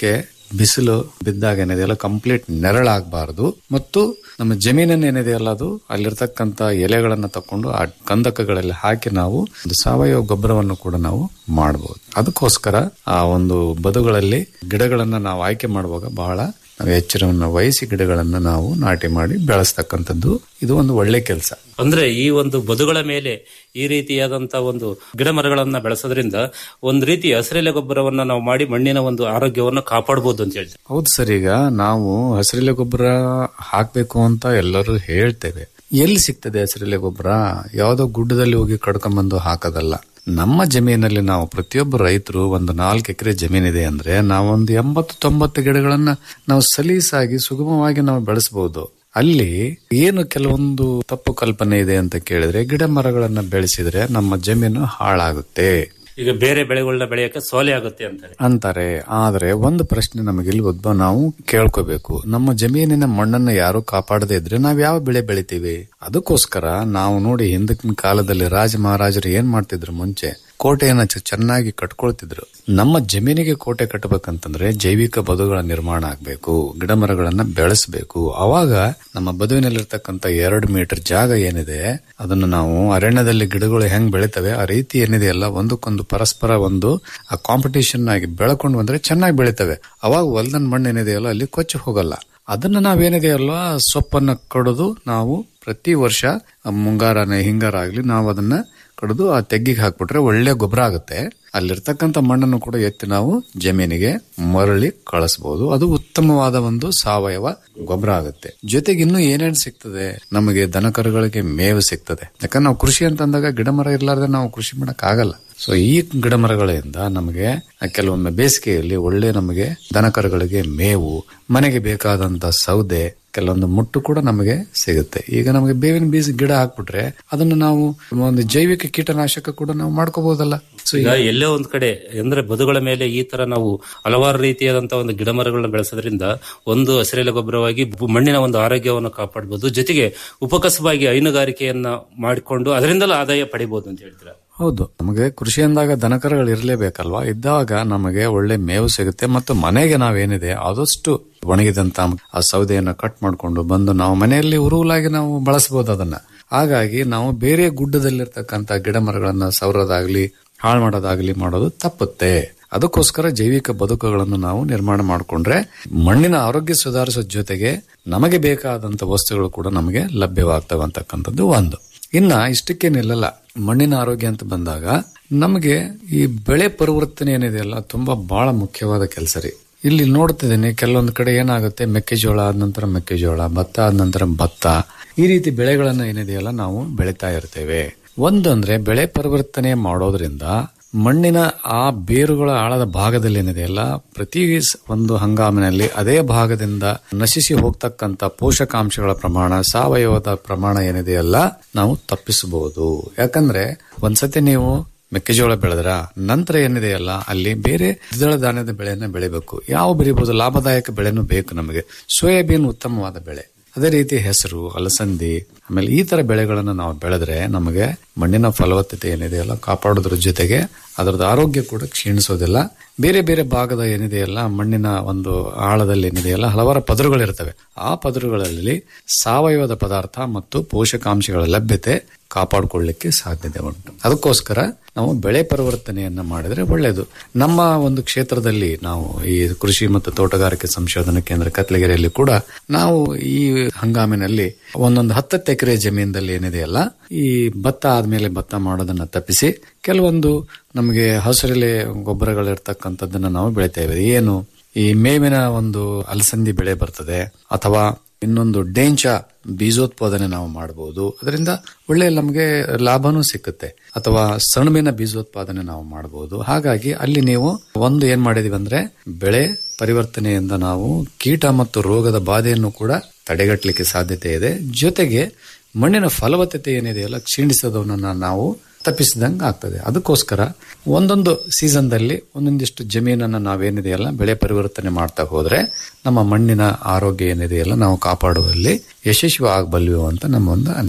S14: ಬಿಸಿಲು ಬಿದ್ದಾಗ ಏನಿದೆಯಲ್ಲ ಕಂಪ್ಲೀಟ್ ನೆರಳಾಗಬಾರದು ಮತ್ತು ನಮ್ಮ ಜಮೀನನ್ನು ಏನಿದೆಯಲ್ಲ ಅದು ಅಲ್ಲಿರ್ತಕ್ಕಂಥ ಎಲೆಗಳನ್ನ ತಕೊಂಡು ಆ ಕಂದಕಗಳಲ್ಲಿ ಹಾಕಿ ನಾವು ಒಂದು ಸಾವಯವ ಗೊಬ್ಬರವನ್ನು ಕೂಡ ನಾವು ಮಾಡಬಹುದು ಅದಕ್ಕೋಸ್ಕರ ಆ ಒಂದು ಬದುಗಳಲ್ಲಿ ಗಿಡಗಳನ್ನ ನಾವು ಆಯ್ಕೆ ಮಾಡುವಾಗ ಬಹಳ ನಾವು ಎಚ್ಚರವನ್ನು ವಹಿಸಿ ಗಿಡಗಳನ್ನ ನಾವು ನಾಟಿ ಮಾಡಿ ಬೆಳೆಸ್ತಕ್ಕಂಥದ್ದು ಇದು ಒಂದು ಒಳ್ಳೆ ಕೆಲಸ
S13: ಅಂದ್ರೆ ಈ ಒಂದು ಬದುಗಳ ಮೇಲೆ ಈ ರೀತಿಯಾದಂತಹ ಒಂದು ಗಿಡ ಮರಗಳನ್ನ ಬೆಳೆಸೋದ್ರಿಂದ ಒಂದು ರೀತಿ ಹಸಿರೆಲೆ ಗೊಬ್ಬರವನ್ನ ನಾವು ಮಾಡಿ ಮಣ್ಣಿನ ಒಂದು ಆರೋಗ್ಯವನ್ನು ಕಾಪಾಡಬಹುದು ಅಂತ ಹೇಳ್ತಾರೆ
S14: ಹೌದು ಸರ್ ಈಗ ನಾವು ಹಸಿರೆಲೆ ಗೊಬ್ಬರ ಹಾಕ್ಬೇಕು ಅಂತ ಎಲ್ಲರೂ ಹೇಳ್ತೇವೆ ಎಲ್ಲಿ ಸಿಗ್ತದೆ ಹಸಿರೆಲೆ ಗೊಬ್ಬರ ಯಾವುದೋ ಗುಡ್ಡದಲ್ಲಿ ಹೋಗಿ ಕಡ್ಕೊಂಡ್ಬಂದು ಹಾಕೋದಲ್ಲ ನಮ್ಮ ಜಮೀನಲ್ಲಿ ನಾವು ಪ್ರತಿಯೊಬ್ಬ ರೈತರು ಒಂದು ನಾಲ್ಕು ಎಕರೆ ಜಮೀನಿದೆ ಅಂದ್ರೆ ನಾವೊಂದು ಎಂಬತ್ತು ತೊಂಬತ್ತು ಗಿಡಗಳನ್ನ ನಾವು ಸಲೀಸಾಗಿ ಸುಗಮವಾಗಿ ನಾವು ಬೆಳೆಸಬಹುದು ಅಲ್ಲಿ ಏನು ಕೆಲವೊಂದು ತಪ್ಪು ಕಲ್ಪನೆ ಇದೆ ಅಂತ ಕೇಳಿದ್ರೆ ಗಿಡ ಮರಗಳನ್ನ ಬೆಳೆಸಿದ್ರೆ ನಮ್ಮ ಜಮೀನು ಹಾಳಾಗುತ್ತೆ
S13: ಈಗ ಬೇರೆ ಬೆಳೆಗಳನ್ನ ಬೆಳೆಯಕ್ಕೆ ಸೋಲೆ ಆಗುತ್ತೆ ಅಂತಾರೆ
S14: ಅಂತಾರೆ ಆದ್ರೆ ಒಂದು ಪ್ರಶ್ನೆ ನಮಗೆ ಇಲ್ಲಿ ಉದ್ಭವ ನಾವು ಕೇಳ್ಕೋಬೇಕು ನಮ್ಮ ಜಮೀನಿನ ಮಣ್ಣನ್ನ ಯಾರು ಕಾಪಾಡದೇ ಇದ್ರೆ ನಾವ್ ಯಾವ ಬೆಳೆ ಬೆಳಿತೀವಿ ಅದಕ್ಕೋಸ್ಕರ ನಾವು ನೋಡಿ ಹಿಂದಕಿನ ಕಾಲದಲ್ಲಿ ರಾಜ ಮಹಾರಾಜರು ಏನ್ ಮಾಡ್ತಿದ್ರು ಮುಂಚೆ ಕೋಟೆಯನ್ನ ಚ- ಚೆನ್ನಾಗಿ ಕಟ್ಕೊಳ್ತಿದ್ರು ನಮ್ಮ ಜಮೀನಿಗೆ ಕೋಟೆ ಕಟ್ಟಬೇಕಂತಂದ್ರೆ ಜೈವಿಕ ಬದುಗಳ ನಿರ್ಮಾಣ ಆಗ್ಬೇಕು ಗಿಡ ಮರಗಳನ್ನ ಬೆಳೆಸಬೇಕು ಅವಾಗ ನಮ್ಮ ಬದುವಿನಲ್ಲಿರ್ತಕ್ಕಂಥ ಎರಡು ಮೀಟರ್ ಜಾಗ ಏನಿದೆ ಅದನ್ನು ನಾವು ಅರಣ್ಯದಲ್ಲಿ ಗಿಡಗಳು ಹೆಂಗ್ ಬೆಳಿತವೆ ಆ ರೀತಿ ಏನಿದೆಯಲ್ಲ ಒಂದಕ್ಕೊಂದು ಪರಸ್ಪರ ಒಂದು ಆ ಕಾಂಪಿಟೇಷನ್ ಆಗಿ ಬೆಳ್ಕೊಂಡು ಬಂದ್ರೆ ಚೆನ್ನಾಗಿ ಬೆಳಿತವೆ ಅವಾಗ ಹೊಲ್ದನ್ ಮಣ್ಣು ಏನಿದೆಯಲ್ಲ ಅಲ್ಲಿ ಕೊಚ್ಚಿ ಹೋಗಲ್ಲ ಅದನ್ನ ನಾವೇನಿದೆಯಲ್ಲ ಸೊಪ್ಪನ್ನ ಕಡಿದು ನಾವು ಪ್ರತಿ ವರ್ಷ ಮುಂಗಾರನೇ ಹಿಂಗಾರ ಆಗ್ಲಿ ನಾವು ಅದನ್ನ ಕಡಿದು ಆ ತೆಗ್ಗಿಗೆ ಹಾಕ್ಬಿಟ್ರೆ ಒಳ್ಳೆ ಗೊಬ್ಬರ ಆಗುತ್ತೆ ಅಲ್ಲಿರ್ತಕ್ಕಂಥ ಮಣ್ಣನ್ನು ಕೂಡ ಎತ್ತಿ ನಾವು ಜಮೀನಿಗೆ ಮರಳಿ ಕಳಿಸಬಹುದು ಅದು ಉತ್ತಮವಾದ ಒಂದು ಸಾವಯವ ಗೊಬ್ಬರ ಆಗುತ್ತೆ ಜೊತೆಗೆ ಇನ್ನು ಏನೇನ್ ಸಿಗ್ತದೆ ನಮಗೆ ದನಕರುಗಳಿಗೆ ಮೇವು ಸಿಗ್ತದೆ ಯಾಕಂದ್ರೆ ನಾವು ಕೃಷಿ ಅಂತ ಅಂದಾಗ ಗಿಡ ಮರ ಇರ್ಲಾರ್ದೆ ನಾವು ಕೃಷಿ ಮಾಡಕ್ ಆಗಲ್ಲ ಸೊ ಈ ಗಿಡ ಮರಗಳಿಂದ ನಮಗೆ ಕೆಲವೊಮ್ಮೆ ಬೇಸಿಗೆಯಲ್ಲಿ ಒಳ್ಳೆ ನಮಗೆ ದನಕರುಗಳಿಗೆ ಮೇವು ಮನೆಗೆ ಬೇಕಾದಂತ ಸೌದೆ ಕೆಲವೊಂದು ಮುಟ್ಟು ಕೂಡ ನಮಗೆ ಸಿಗುತ್ತೆ ಈಗ ನಮಗೆ ಬೇವಿನ ಬೀಜ ಗಿಡ ಹಾಕ್ಬಿಟ್ರೆ ಅದನ್ನು ನಾವು ಒಂದು ಜೈವಿಕ ಕೀಟನಾಶಕ ಕೂಡ ನಾವು ಮಾಡ್ಕೋಬಹುದಲ್ಲ ಸೊ
S13: ಈಗ ಎಲ್ಲೇ ಒಂದ್ ಕಡೆ ಅಂದ್ರೆ ಬದುಗಳ ಮೇಲೆ ಈ ತರ ನಾವು ಹಲವಾರು ರೀತಿಯಾದಂತಹ ಒಂದು ಗಿಡ ಮರಗಳನ್ನ ಬೆಳೆಸೋದ್ರಿಂದ ಒಂದು ಹಸಿರೆಲೆ ಗೊಬ್ಬರವಾಗಿ ಬು- ಮಣ್ಣಿನ ಒಂದು ಆರೋಗ್ಯವನ್ನು ಕಾಪಾಡಬಹುದು ಜೊತೆಗೆ ಉಪಕಸವಾಗಿ ಹೈನುಗಾರಿಕೆಯನ್ನ ಮಾಡಿಕೊಂಡು ಅದರಿಂದಲೂ ಆದಾಯ ಪಡಿಬಹುದು ಅಂತ ಹೇಳ್ತೀರಾ
S14: ಹೌದು ನಮಗೆ ಕೃಷಿ ಅಂದಾಗ ದನಕರಗಳು ಇರಲೇಬೇಕಲ್ವಾ ಇದ್ದಾಗ ನಮಗೆ ಒಳ್ಳೆ ಮೇವು ಸಿಗುತ್ತೆ ಮತ್ತು ಮನೆಗೆ ನಾವೇನಿದೆ ಆದಷ್ಟು ಒಣಗಿದಂತ ಆ ಸೌದೆಯನ್ನ ಕಟ್ ಮಾಡಿಕೊಂಡು ಬಂದು ನಾವು ಮನೆಯಲ್ಲಿ ಉರುವುಲಾಗಿ ನಾವು ಬಳಸಬಹುದು ಅದನ್ನ ಹಾಗಾಗಿ ನಾವು ಬೇರೆ ಗುಡ್ಡದಲ್ಲಿರ್ತಕ್ಕಂಥ ಗಿಡ ಮರಗಳನ್ನ ಸವರೋದಾಗ್ಲಿ ಹಾಳು ಮಾಡೋದಾಗ್ಲಿ ಮಾಡೋದು ತಪ್ಪುತ್ತೆ ಅದಕ್ಕೋಸ್ಕರ ಜೈವಿಕ ಬದುಕುಗಳನ್ನು ನಾವು ನಿರ್ಮಾಣ ಮಾಡಿಕೊಂಡ್ರೆ ಮಣ್ಣಿನ ಆರೋಗ್ಯ ಸುಧಾರಿಸೋ ಜೊತೆಗೆ ನಮಗೆ ಬೇಕಾದಂತ ವಸ್ತುಗಳು ಕೂಡ ನಮಗೆ ಲಭ್ಯವಾಗ್ತವೆ ಅಂತಕ್ಕಂಥದ್ದು ಒಂದು ಇನ್ನ ಇಷ್ಟಕ್ಕೆ ನಿಲ್ಲಲ್ಲ ಮಣ್ಣಿನ ಆರೋಗ್ಯ ಅಂತ ಬಂದಾಗ ನಮಗೆ ಈ ಬೆಳೆ ಪರಿವರ್ತನೆ ಏನಿದೆಯಲ್ಲ ತುಂಬಾ ಬಹಳ ಮುಖ್ಯವಾದ ಕೆಲಸ ರೀ ಇಲ್ಲಿ ನೋಡ್ತಿದ್ದೀನಿ ಕೆಲವೊಂದು ಕಡೆ ಏನಾಗುತ್ತೆ ಮೆಕ್ಕೆಜೋಳ ಆದ ನಂತರ ಮೆಕ್ಕೆಜೋಳ ಭತ್ತ ಆದ ನಂತರ ಭತ್ತ ಈ ರೀತಿ ಬೆಳೆಗಳನ್ನ ಏನಿದೆಯಲ್ಲ ನಾವು ಬೆಳೀತಾ ಇರ್ತೇವೆ ಒಂದಂದ್ರೆ ಬೆಳೆ ಪರಿವರ್ತನೆ ಮಾಡೋದ್ರಿಂದ ಮಣ್ಣಿನ ಆ ಬೇರುಗಳ ಆಳದ ಭಾಗದಲ್ಲಿ ಏನಿದೆಯಲ್ಲ ಪ್ರತಿ ಸ- ಒಂದು ಹಂಗಾಮಿನಲ್ಲಿ ಅದೇ ಭಾಗದಿಂದ ನಶಿಸಿ ಹೋಗ್ತಕ್ಕಂತ ಪೋಷಕಾಂಶಗಳ ಪ್ರಮಾಣ ಸಾವಯವದ ಪ್ರಮಾಣ ಏನಿದೆಯಲ್ಲ ನಾವು ತಪ್ಪಿಸಬಹುದು ಯಾಕಂದ್ರೆ ಒಂದ್ಸತಿ ನೀವು ಮೆಕ್ಕೆಜೋಳ ಬೆಳೆದ್ರ ನಂತರ ಏನಿದೆಯಲ್ಲ ಅಲ್ಲಿ ಬೇರೆ ದ್ವಿದಳ ಧಾನ್ಯದ ಬೆಳೆಯನ್ನ ಬೆಳಿಬೇಕು ಯಾವ ಬೆಳಿಬಹುದು ಲಾಭದಾಯಕ ಬೆಳೆನೂ ಬೇಕು ನಮಗೆ ಸೋಯಾಬೀನ್ ಉತ್ತಮವಾದ ಬೆಳೆ ಅದೇ ರೀತಿ ಹೆಸರು ಅಲಸಂದಿ ಆಮೇಲೆ ಈ ತರ ಬೆಳೆಗಳನ್ನು ನಾವು ಬೆಳೆದ್ರೆ ನಮಗೆ ಮಣ್ಣಿನ ಫಲವತ್ತತೆ ಏನಿದೆಯಲ್ಲ ಕಾಪಾಡೋದ್ರ ಜೊತೆಗೆ ಅದರದ್ದು ಆರೋಗ್ಯ ಕೂಡ ಕ್ಷೀಣಿಸೋದಿಲ್ಲ ಬೇರೆ ಬೇರೆ ಭಾಗದ ಏನಿದೆಯಲ್ಲ ಮಣ್ಣಿನ ಒಂದು ಆಳದಲ್ಲಿ ಏನಿದೆಯಲ್ಲ ಹಲವಾರು ಪದರುಗಳಿರ್ತವೆ ಆ ಪದರುಗಳಲ್ಲಿ ಸಾವಯವದ ಪದಾರ್ಥ ಮತ್ತು ಪೋಷಕಾಂಶಗಳ ಲಭ್ಯತೆ ಕಾಪಾಡಿಕೊಳ್ಳಿಕ್ಕೆ ಸಾಧ್ಯತೆ ಉಂಟು ಅದಕ್ಕೋಸ್ಕರ ನಾವು ಬೆಳೆ ಪರಿವರ್ತನೆಯನ್ನ ಮಾಡಿದ್ರೆ ಒಳ್ಳೆಯದು ನಮ್ಮ ಒಂದು ಕ್ಷೇತ್ರದಲ್ಲಿ ನಾವು ಈ ಕೃಷಿ ಮತ್ತು ತೋಟಗಾರಿಕೆ ಸಂಶೋಧನಾ ಕೇಂದ್ರ ಕತ್ಲಗೆರೆಯಲ್ಲಿ ಕೂಡ ನಾವು ಈ ಹಂಗಾಮಿನಲ್ಲಿ ಒಂದೊಂದು ಹತ್ತತ್ತು ಎಕರೆ ಜಮೀನದಲ್ಲಿ ಏನಿದೆಯಲ್ಲ ಈ ಭತ್ತ ಆದ್ಮೇಲೆ ಭತ್ತ ಮಾಡೋದನ್ನ ತಪ್ಪಿಸಿ ಕೆಲವೊಂದು ನಮಗೆ ಹಸಿರೆಲೆ ಗೊಬ್ಬರಗಳಿರ್ತಕ್ಕಂಥದ್ದನ್ನ ನಾವು ಬೆಳಿತೇವೆ ಏನು ಈ ಮೇವಿನ ಒಂದು ಅಲಸಂದಿ ಬೆಳೆ ಬರ್ತದೆ ಅಥವಾ ಇನ್ನೊಂದು ಡೇಂಚ ಬೀಜೋತ್ಪಾದನೆ ನಾವು ಮಾಡಬಹುದು ಅದರಿಂದ ಒಳ್ಳೆ ನಮಗೆ ಲಾಭನೂ ಸಿಕ್ಕುತ್ತೆ ಅಥವಾ ಸಣಬಿನ ಬೀಜೋತ್ಪಾದನೆ ನಾವು ಮಾಡಬಹುದು ಹಾಗಾಗಿ ಅಲ್ಲಿ ನೀವು ಒಂದು ಏನ್ ಮಾಡಿದೀವಿ ಅಂದ್ರೆ ಬೆಳೆ ಪರಿವರ್ತನೆಯಿಂದ ನಾವು ಕೀಟ ಮತ್ತು ರೋಗದ ಬಾಧೆಯನ್ನು ಕೂಡ ತಡೆಗಟ್ಟಲಿಕ್ಕೆ ಸಾಧ್ಯತೆ ಇದೆ ಜೊತೆಗೆ ಮಣ್ಣಿನ ಫಲವತ್ತತೆ ಏನಿದೆಯಲ್ಲ ಕ್ಷೀಣಿಸೋದನ್ನ ನಾವು ತಪ್ಪಿಸಿದಂಗೆ ಆಗ್ತದೆ ಅದಕ್ಕೋಸ್ಕರ ಒಂದೊಂದು ಸೀಸನ್ದಲ್ಲಿ ಒಂದೊಂದಿಷ್ಟು ಜಮೀನನ್ನು ನಾವೇನಿದೆಯಲ್ಲ ಬೆಳೆ ಪರಿವರ್ತನೆ ಮಾಡ್ತಾ ಹೋದ್ರೆ ನಮ್ಮ ಮಣ್ಣಿನ ಆರೋಗ್ಯ ಏನಿದೆಯಲ್ಲ ನಾವು ಕಾಪಾಡುವಲ್ಲಿ ಯಶಸ್ವಿ ಆಗಬಲ್ಲೆವು ಅಂತ ನಮ್ಮ ಒಂದು ಅನಿಸಿಕೆ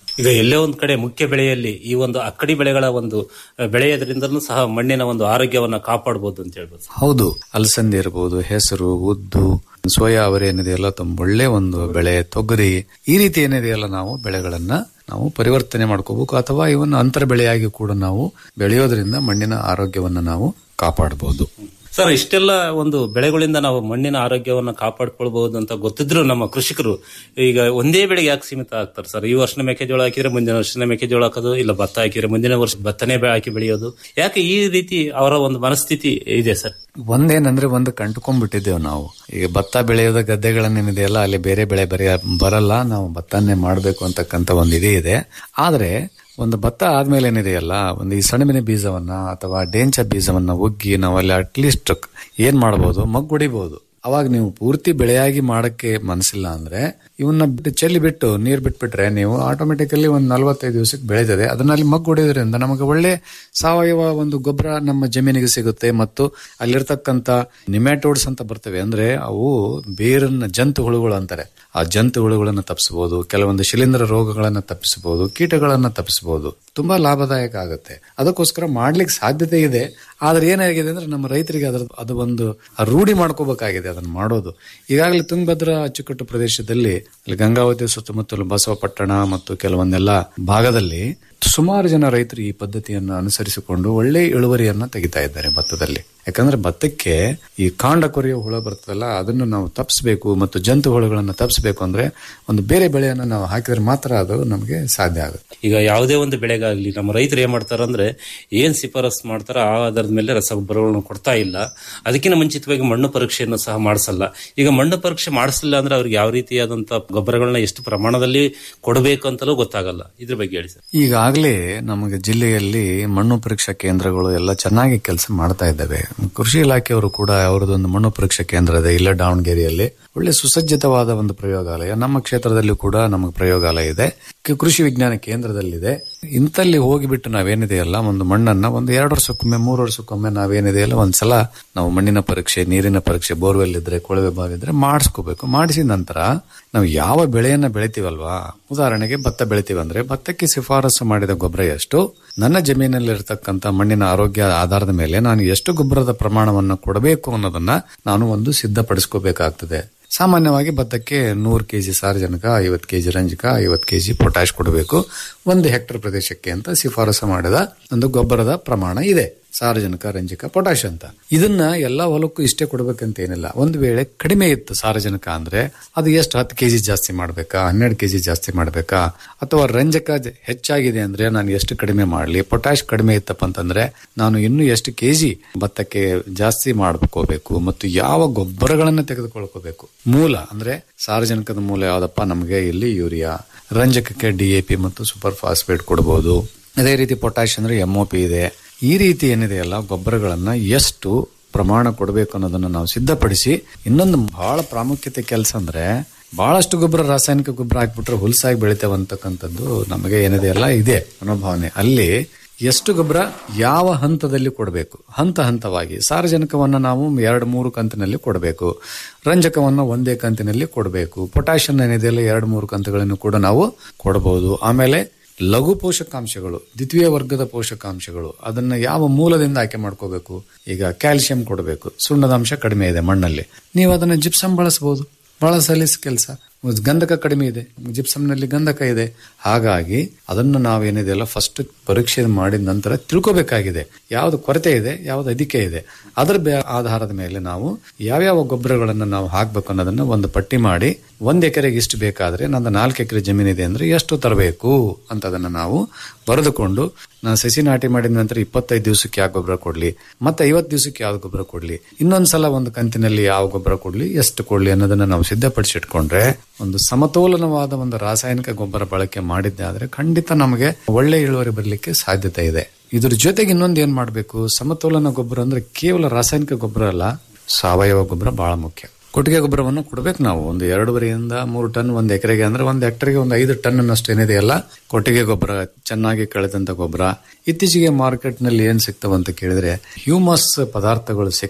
S13: ಈಗ ಎಲ್ಲೇ ಒಂದ್ ಕಡೆ ಮುಖ್ಯ ಬೆಳೆಯಲ್ಲಿ ಈ ಒಂದು ಅಕ್ಕಡಿ ಬೆಳೆಗಳ ಒಂದು ಅಹ್, ಬೆಳೆಯೋದ್ರಿಂದಲೂ ಸಹ ಮಣ್ಣಿನ ಒಂದು ಆರೋಗ್ಯವನ್ನ ಕಾಪಾಡಬಹುದು ಅಂತ ಹೇಳ್ಬೋದು
S14: ಹೌದು ಅಲಸಂದೆ ಇರಬಹುದು ಹೆಸರು ಉದ್ದು ಸೋಯಾ ಅವರೆ ಏನಿದೆಯಲ್ಲ ತುಂಬ ಒಳ್ಳೆ ಒಂದು ಬೆಳೆ ತೊಗರಿ ಈ ರೀತಿ ಏನಿದೆಯಲ್ಲ ನಾವು ಬೆಳೆಗಳನ್ನ ನಾವು ಪರಿವರ್ತನೆ ಮಾಡ್ಕೋಬೇಕು ಅಥವಾ ಇವನ್ ಅಂತರ ಬೆಳೆಯಾಗಿ ಕೂಡ ನಾವು ಬೆಳೆಯೋದ್ರಿಂದ ಮಣ್ಣಿನ ಆರೋಗ್ಯವನ್ನ ನಾವು ಕಾಪಾಡಬಹುದು
S13: ಸರ್ ಇಷ್ಟೆಲ್ಲ ಒಂದು ಬೆಳೆಗಳಿಂದ ನಾವು ಮಣ್ಣಿನ ಆರೋಗ್ಯವನ್ನು ಕಾಪಾಡ್ಕೊಳ್ಬಹುದು ಅಂತ ಗೊತ್ತಿದ್ರು ನಮ್ಮ ಕೃಷಿಕರು ಈಗ ಒಂದೇ ಬೆಳೆಗೆ ಯಾಕೆ ಸೀಮಿತ ಆಗ್ತಾರೆ ಸರ್ ಈ ವರ್ಷನ ಮೆಕ್ಕೆಜೋಳ ಹಾಕಿದ್ರೆ ಮುಂದಿನ ವರ್ಷನ ಮೆಕ್ಕೆಜೋಳ ಹಾಕೋದು ಇಲ್ಲ ಭತ್ತ ಹಾಕಿದ್ರೆ ಮುಂದಿನ ವರ್ಷ ಭತ್ತನೇ ಬೆ- ಹಾಕಿ ಬೆಳೆಯೋದು ಯಾಕೆ ಈ ರೀತಿ ಅವರ ಒಂದು ಮನಸ್ಥಿತಿ ಇದೆ ಸರ್
S14: ಒಂದೇನಂದ್ರೆ ಒಂದು ಕಂಡುಕೊಂಡ್ಬಿಟ್ಟಿದ್ದೇವೆ ನಾವು ಈಗ ಭತ್ತ ಬೆಳೆಯೋದ ಗದ್ದೆಗಳನ್ನೇನಿದೆಯಲ್ಲ ಅಲ್ಲಿ ಬೇರೆ ಬೆಳೆ ಬರೆಯ ಬರಲ್ಲ ನಾವು ಭತ್ತನ್ನೇ ಮಾಡಬೇಕು ಅಂತಕ್ಕಂಥ ಒಂದು ಇದೇ ಇದೆ ಆದ್ರೆ ಒಂದು ಭತ್ತ ಆದ್ಮೇಲೆ ಏನಿದೆಯಲ್ಲ ಒಂದು ಈ ಸೆಣಬಿನ ಬೀಜವನ್ನ ಅಥವಾ ಡೇಂಚ ಬೀಜವನ್ನ ಒಗ್ಗಿ ನಾವಲ್ಲಿ ಅಟ್ಲೀಸ್ಟ್ ಏನ್ ಮಾಡಬಹುದು ಮಗ್ಗುಡಿಬಹುದು ಅವಾಗ ನೀವು ಪೂರ್ತಿ ಬೆಳೆಯಾಗಿ ಮಾಡಕ್ಕೆ ಮನಸ್ಸಿಲ್ಲ ಅಂದ್ರೆ ಇವನ್ನ ಬಿಟ್ಟು ಚೆಲ್ಲಿ ಬಿಟ್ಟು ನೀರ್ ಬಿಟ್ಬಿಟ್ರೆ ನೀವು ಆಟೋಮೆಟಿಕಲಿ ಒಂದು ನಲವತ್ತೈದು ದಿವಸಕ್ಕೆ ಬೆಳೀತದೆ ಅದನ್ನಲ್ಲಿ ಮಗ್ಗು ಹೊಡೆಯೋದ್ರಿಂದ ನಮಗೆ ಒಳ್ಳೆ ಸಾವಯವ ಒಂದು ಗೊಬ್ಬರ ನಮ್ಮ ಜಮೀನಿಗೆ ಸಿಗುತ್ತೆ ಮತ್ತು ಅಲ್ಲಿರ್ತಕ್ಕಂಥ ನಿಮ್ಯಾಟೋಡ್ಸ್ ಅಂತ ಬರ್ತವೆ ಅಂದ್ರೆ ಅವು ಬೇರನ್ನ ಜಂತು ಹುಳುಗಳು ಅಂತಾರೆ ಆ ಜಂತು ಹುಳುಗಳನ್ನು ತಪ್ಪಿಸಬಹುದು ಕೆಲವೊಂದು ಶಿಲೀಂಧ್ರ ರೋಗಗಳನ್ನ ತಪ್ಪಿಸಬಹುದು ಕೀಟಗಳನ್ನ ತಪ್ಪಿಸಬಹುದು ತುಂಬಾ ಲಾಭದಾಯಕ ಆಗುತ್ತೆ ಅದಕ್ಕೋಸ್ಕರ ಮಾಡ್ಲಿಕ್ಕೆ ಸಾಧ್ಯತೆ ಇದೆ ಆದ್ರೆ ಏನಾಗಿದೆ ಅಂದ್ರೆ ನಮ್ಮ ರೈತರಿಗೆ ಅದರ ಅದು ಒಂದು ಆ ರೂಢಿ ಮಾಡ್ಕೋಬೇಕಾಗಿದೆ ಅದನ್ನ ಮಾಡೋದು ಈಗಾಗಲೇ ತುಂಗಭದ್ರಾ ಅಚ್ಚುಕಟ್ಟು ಪ್ರದೇಶದಲ್ಲಿ ಅಲ್ಲಿ ಗಂಗಾವತಿ ಸುತ್ತಮುತ್ತಲು ಬಸವಪಟ್ಟಣ ಮತ್ತು ಕೆಲವೊಂದೆಲ್ಲ ಭಾಗದಲ್ಲಿ ಸುಮಾರು ಜನ ರೈತರು ಈ ಪದ್ಧತಿಯನ್ನು ಅನುಸರಿಸಿಕೊಂಡು ಒಳ್ಳೆ ಇಳುವರಿಯನ್ನ ತೆಗಿತಾ ಇದ್ದಾರೆ ಭತ್ತದಲ್ಲಿ ಯಾಕಂದ್ರೆ ಭತ್ತಕ್ಕೆ ಈ ಕಾಂಡ ಕೊರೆಯೋ ಹುಳ ಬರ್ತದಲ್ಲ ಅದನ್ನು ನಾವು ತಪ್ಪಿಸಬೇಕು ಮತ್ತು ಜಂತು ಹುಳುಗಳನ್ನು ತಪ್ಪಿಸಬೇಕು ಅಂದ್ರೆ ಒಂದು ಬೇರೆ ಬೆಳೆಯನ್ನು ನಾವು ಹಾಕಿದ್ರೆ ಮಾತ್ರ ಅದು ನಮಗೆ ಸಾಧ್ಯ ಆಗುತ್ತೆ
S13: ಈಗ ಯಾವುದೇ ಒಂದು ಬೆಳೆಗಾಗ್ಲಿ ನಮ್ಮ ರೈತರು ಏನ್ ಮಾಡ್ತಾರ ಅಂದ್ರೆ ಏನ್ ಶಿಫಾರಸ್ ಮಾಡ್ತಾರ ಆ ಆಧಾರದ ಮೇಲೆ ರಸಗೊಬ್ಬರಗಳನ್ನು ಕೊಡ್ತಾ ಇಲ್ಲ ಅದಕ್ಕಿಂತ ಮುಂಚಿತವಾಗಿ ಮಣ್ಣು ಪರೀಕ್ಷೆಯನ್ನು ಸಹ ಮಾಡಿಸಲ್ಲ ಈಗ ಮಣ್ಣು ಪರೀಕ್ಷೆ ಮಾಡಿಸಲಿಲ್ಲ ಅಂದ್ರೆ ಅವ್ರಿಗೆ ಯಾವ ರೀತಿಯಾದಂತ ಗೊಬ್ಬರಗಳನ್ನ ಎಷ್ಟು ಪ್ರಮಾಣದಲ್ಲಿ ಕೊಡಬೇಕು ಅಂತಲೂ ಗೊತ್ತಾಗಲ್ಲ ಇದ್ರ ಬಗ್ಗೆ ಹೇಳಿ ಸರ್
S14: ಈಗಾಗಲೇ ನಮಗೆ ಜಿಲ್ಲೆಯಲ್ಲಿ ಮಣ್ಣು ಪರೀಕ್ಷಾ ಕೇಂದ್ರಗಳು ಎಲ್ಲ ಚೆನ್ನಾಗಿ ಕೆಲಸ ಮಾಡ್ತಾ ಇದ್ದಾವೆ ಕೃಷಿ ಇಲಾಖೆಯವರು ಕೂಡ ಅವರದೊಂದು ಮಣ್ಣು ಪರೀಕ್ಷಾ ಕೇಂದ್ರ ಇದೆ ಇಲ್ಲ ದಾವಣಗೆರೆಯಲ್ಲಿ ಒಳ್ಳೆ ಸುಸಜ್ಜಿತವಾದ ಒಂದು ಪ್ರಯೋಗಾಲಯ ನಮ್ಮ ಕ್ಷೇತ್ರದಲ್ಲಿ ಕೂಡ ನಮಗೆ ಪ್ರಯೋಗಾಲಯ ಇದೆ ಕ- ಕೃಷಿ ವಿಜ್ಞಾನ ಕೇಂದ್ರದಲ್ಲಿದೆ ಇಂತಲ್ಲಿ ಹೋಗಿಬಿಟ್ಟು ನಾವೇನಿದೆಯಲ್ಲ ಒಂದು ಮಣ್ಣನ್ನ ಒಂದು ಎರಡು ವರ್ಷಕ್ಕೊಮ್ಮೆ ಮೂರು ವರ್ಷಕ್ಕೊಮ್ಮೆ ನಾವೇನಿದೆಯಲ್ಲ ಒಂದ್ಸಲ ನಾವು ಮಣ್ಣಿನ ಪರೀಕ್ಷೆ ನೀರಿನ ಪರೀಕ್ಷೆ ಬೋರ್ವೆಲ್ ಇದ್ರೆ ಕೊಳವೆ ಬಾವಿ ಇದ್ರೆ ಮಾಡಿಸ್ಕೋಬೇಕು ಮಾಡಿಸಿದ ನಂತರ ನಾವು ಯಾವ ಬೆಳೆಯನ್ನ ಬೆಳಿತೀವಲ್ವಾ ಉದಾಹರಣೆಗೆ ಭತ್ತ ಬೆಳಿತೀವಿ ಅಂದ್ರೆ ಭತ್ತಕ್ಕೆ ಶಿಫಾರಸು ಮಾಡಿದ ಗೊಬ್ಬರ ಎಷ್ಟು ನನ್ನ ಜಮೀನಲ್ಲಿರ್ತಕ್ಕಂಥ ಮಣ್ಣಿನ ಆರೋಗ್ಯ ಆಧಾರದ ಮೇಲೆ ನಾನು ಎಷ್ಟು ಗೊಬ್ಬರದ ಪ್ರಮಾಣವನ್ನು ಕೊಡಬೇಕು ಅನ್ನೋದನ್ನ ನಾನು ಒಂದು ಸಿದ್ಧಪಡಿಸ್ಕೋಬೇಕಾಗ್ತದೆ ಸಾಮಾನ್ಯವಾಗಿ ಭತ್ತಕ್ಕೆ ನೂರು ಕೆಜಿ ಸಾರಜನಕ ಐವತ್ತು ಕೆಜಿ ರಂಜಕ ಐವತ್ತು ಕೆಜಿ ಪೊಟ್ಯಾಶ್ ಕೊಡಬೇಕು ಒಂದು ಹೆಕ್ಟರ್ ಪ್ರದೇಶಕ್ಕೆ ಅಂತ ಶಿಫಾರಸು ಮಾಡಿದ ಒಂದು ಗೊಬ್ಬರದ ಪ್ರಮಾಣ ಇದೆ ಸಾರಜನಕ ರಂಜಕ ಪೊಟ್ಯಾಶ್ ಅಂತ ಇದನ್ನ ಎಲ್ಲಾ ಹೊಲಕ್ಕೂ ಇಷ್ಟೇ ಕೊಡ್ಬೇಕಂತ ಏನಿಲ್ಲ ಒಂದು ವೇಳೆ ಕಡಿಮೆ ಇತ್ತು ಸಾರಜನಕ ಅಂದ್ರೆ ಅದು ಎಷ್ಟು ಹತ್ತು ಕೆಜಿ ಜಾಸ್ತಿ ಮಾಡ್ಬೇಕಾ ಹನ್ನೆರಡು ಕೆಜಿ ಜಾಸ್ತಿ ಮಾಡ್ಬೇಕಾ ಅಥವಾ ರಂಜಕ ಜ- ಹೆಚ್ಚಾಗಿದೆ ಅಂದ್ರೆ ನಾನು ಎಷ್ಟು ಕಡಿಮೆ ಮಾಡಲಿ ಪೊಟ್ಯಾಶ್ ಕಡಿಮೆ ಇತ್ತಪ್ಪ ಅಂತಂದ್ರೆ ನಾನು ಇನ್ನೂ ಎಷ್ಟು ಕೆಜಿ ಭತ್ತಕ್ಕೆ ಜಾಸ್ತಿ ಮಾಡ್ಕೋಬೇಕು ಮತ್ತು ಯಾವ ಗೊಬ್ಬರಗಳನ್ನ ತೆಗೆದುಕೊಳ್ಕೋಬೇಕು ಮೂಲ ಅಂದ್ರೆ ಸಾರಜನಕದ ಮೂಲ ಯಾವ್ದಪ್ಪ ನಮಗೆ ಇಲ್ಲಿ ಯೂರಿಯಾ ರಂಜಕಕ್ಕೆ ಡಿಎಪಿ ಮತ್ತು ಸೂಪರ್ ಫಾಸ್ಫೇಟ್ ಕೊಡಬಹುದು ಅದೇ ರೀತಿ ಪೊಟ್ಯಾಶ್ ಅಂದ್ರೆ ಎಂಒಪಿ ಇದೆ ಈ ರೀತಿ ಏನಿದೆಯಲ್ಲ ಗೊಬ್ಬರಗಳನ್ನ ಎಷ್ಟು ಪ್ರಮಾಣ ಕೊಡಬೇಕು ಅನ್ನೋದನ್ನ ನಾವು ಸಿದ್ಧಪಡಿಸಿ ಇನ್ನೊಂದು ಬಹಳ ಪ್ರಾಮುಖ್ಯತೆ ಕೆಲಸ ಅಂದ್ರೆ ಬಹಳಷ್ಟು ಗೊಬ್ಬರ ರಾಸಾಯನಿಕ ಗೊಬ್ಬರ ಹಾಕ್ಬಿಟ್ರೆ ಹುಲ್ಸಾಗಿ ಬೆಳಿತೇವೆ ಅಂತಕ್ಕಂಥದ್ದು ನಮಗೆ ಏನಿದೆಯಲ್ಲ ಇದೆ ಮನೋಭಾವನೆ ಅಲ್ಲಿ ಎಷ್ಟು ಗೊಬ್ಬರ ಯಾವ ಹಂತದಲ್ಲಿ ಕೊಡಬೇಕು ಹಂತ ಹಂತವಾಗಿ ಸಾರಜನಕವನ್ನ ನಾವು ಎರಡು ಮೂರು ಕಂತಿನಲ್ಲಿ ಕೊಡಬೇಕು ರಂಜಕವನ್ನ ಒಂದೇ ಕಂತಿನಲ್ಲಿ ಕೊಡಬೇಕು ಪೊಟ್ಯಾಷಿಯಂ ಏನಿದೆಯಲ್ಲ ಎರಡು ಮೂರು ಕಂತುಗಳನ್ನು ಕೂಡ ನಾವು ಕೊಡಬಹುದು ಆಮೇಲೆ ಲಘು ಪೋಷಕಾಂಶಗಳು ದ್ವಿತೀಯ ವರ್ಗದ ಪೋಷಕಾಂಶಗಳು ಅದನ್ನ ಯಾವ ಮೂಲದಿಂದ ಆಯ್ಕೆ ಮಾಡ್ಕೋಬೇಕು ಈಗ ಕ್ಯಾಲ್ಸಿಯಂ ಕೊಡಬೇಕು ಸುಣ್ಣದ ಅಂಶ ಕಡಿಮೆ ಇದೆ ಮಣ್ಣಲ್ಲಿ ನೀವು ಅದನ್ನ ಜಿಪ್ಸಮ್ ಬಳಸಬಹುದು ಬಹಳ ಸಲೀಸ್ ಕೆಲಸ ಗಂಧಕ ಕಡಿಮೆ ಇದೆ ಜಿಪ್ಸಮ್ನಲ್ಲಿ ಗಂಧಕ ಇದೆ ಹಾಗಾಗಿ ಅದನ್ನು ನಾವೇನಿದೆಯಲ್ಲ ಫಸ್ಟ್ ಪರೀಕ್ಷೆ ಮಾಡಿದ ನಂತರ ತಿಳ್ಕೋಬೇಕಾಗಿದೆ ಯಾವ್ದು ಕೊರತೆ ಇದೆ ಯಾವ್ದು ಅಧಿಕೆ ಇದೆ ಅದರ ಬೆ- ಆಧಾರದ ಮೇಲೆ ನಾವು ಯಾವ್ಯಾವ ಗೊಬ್ಬರಗಳನ್ನು ನಾವು ಹಾಕ್ಬೇಕು ಅನ್ನೋದನ್ನ ಒಂದು ಪಟ್ಟಿ ಮಾಡಿ ಒಂದ್ ಎಕರೆಗೆ ಇಷ್ಟು ಬೇಕಾದ್ರೆ ನಂದು ನಾಲ್ಕು ಎಕರೆ ಜಮೀನಿದೆ ಅಂದ್ರೆ ಎಷ್ಟು ತರಬೇಕು ಅಂತ ಅದನ್ನ ನಾವು ಬರೆದುಕೊಂಡು ನಾನು ಸಸಿ ನಾಟಿ ಮಾಡಿದ ನಂತರ ಇಪ್ಪತ್ತೈದು ದಿವಸಕ್ಕೆ ಯಾವ ಗೊಬ್ಬರ ಕೊಡ್ಲಿ ಮತ್ತೆ ಐವತ್ತು ದಿವಸಕ್ಕೆ ಯಾವ ಗೊಬ್ಬರ ಕೊಡ್ಲಿ ಇನ್ನೊಂದ್ಸಲ ಒಂದು ಕಂತಿನಲ್ಲಿ ಯಾವ ಗೊಬ್ಬರ ಕೊಡ್ಲಿ ಎಷ್ಟು ಕೊಡ್ಲಿ ಅನ್ನೋದನ್ನ ನಾವು ಸಿದ್ಧಪಡಿಸಿಟ್ಕೊಂಡ್ರೆ ಒಂದು ಸಮತೋಲನವಾದ ಒಂದು ರಾಸಾಯನಿಕ ಗೊಬ್ಬರ ಬಳಕೆ ಮಾಡಿದ್ದೆ ಆದ್ರೆ ಖಂಡಿತ ನಮಗೆ ಒಳ್ಳೆ ಇಳುವರಿ ಬರಲಿಕ್ಕೆ ಸಾಧ್ಯತೆ ಇದೆ ಇದ್ರ ಜೊತೆಗೆ ಇನ್ನೊಂದು ಏನ್ ಮಾಡಬೇಕು ಸಮತೋಲನ ಗೊಬ್ಬರ ಅಂದ್ರೆ ಕೇವಲ ರಾಸಾಯನಿಕ ಗೊಬ್ಬರ ಅಲ್ಲ ಸಾವಯವ ಗೊಬ್ಬರ ಬಹಳ ಮುಖ್ಯ ಕೊಟ್ಟಿಗೆ ಗೊಬ್ಬರವನ್ನು ಕೊಡ್ಬೇಕು ನಾವು ಒಂದು ಎರಡೂವರೆಯಿಂದ ಮೂರು ಟನ್ ಒಂದು ಎಕರೆಗೆ ಅಂದ್ರೆ ಒಂದು ಹೆಕ್ಟರ್ಗೆ ಒಂದು ಐದು ಟನ್ ಅಷ್ಟು ಏನಿದೆಯಲ್ಲ ಕೊಟ್ಟಿಗೆ ಗೊಬ್ಬರ ಚೆನ್ನಾಗಿ ಕಳೆದಂತ ಗೊಬ್ಬರ ಇತ್ತೀಚೆಗೆ ಮಾರ್ಕೆಟ್ ನಲ್ಲಿ ಏನ್ ಸಿಗ್ತವೆ ಅಂತ ಕೇಳಿದ್ರೆ ಹ್ಯೂಮಸ್ ಪದಾರ್ಥಗಳು ಸಿಗ್ತವೆ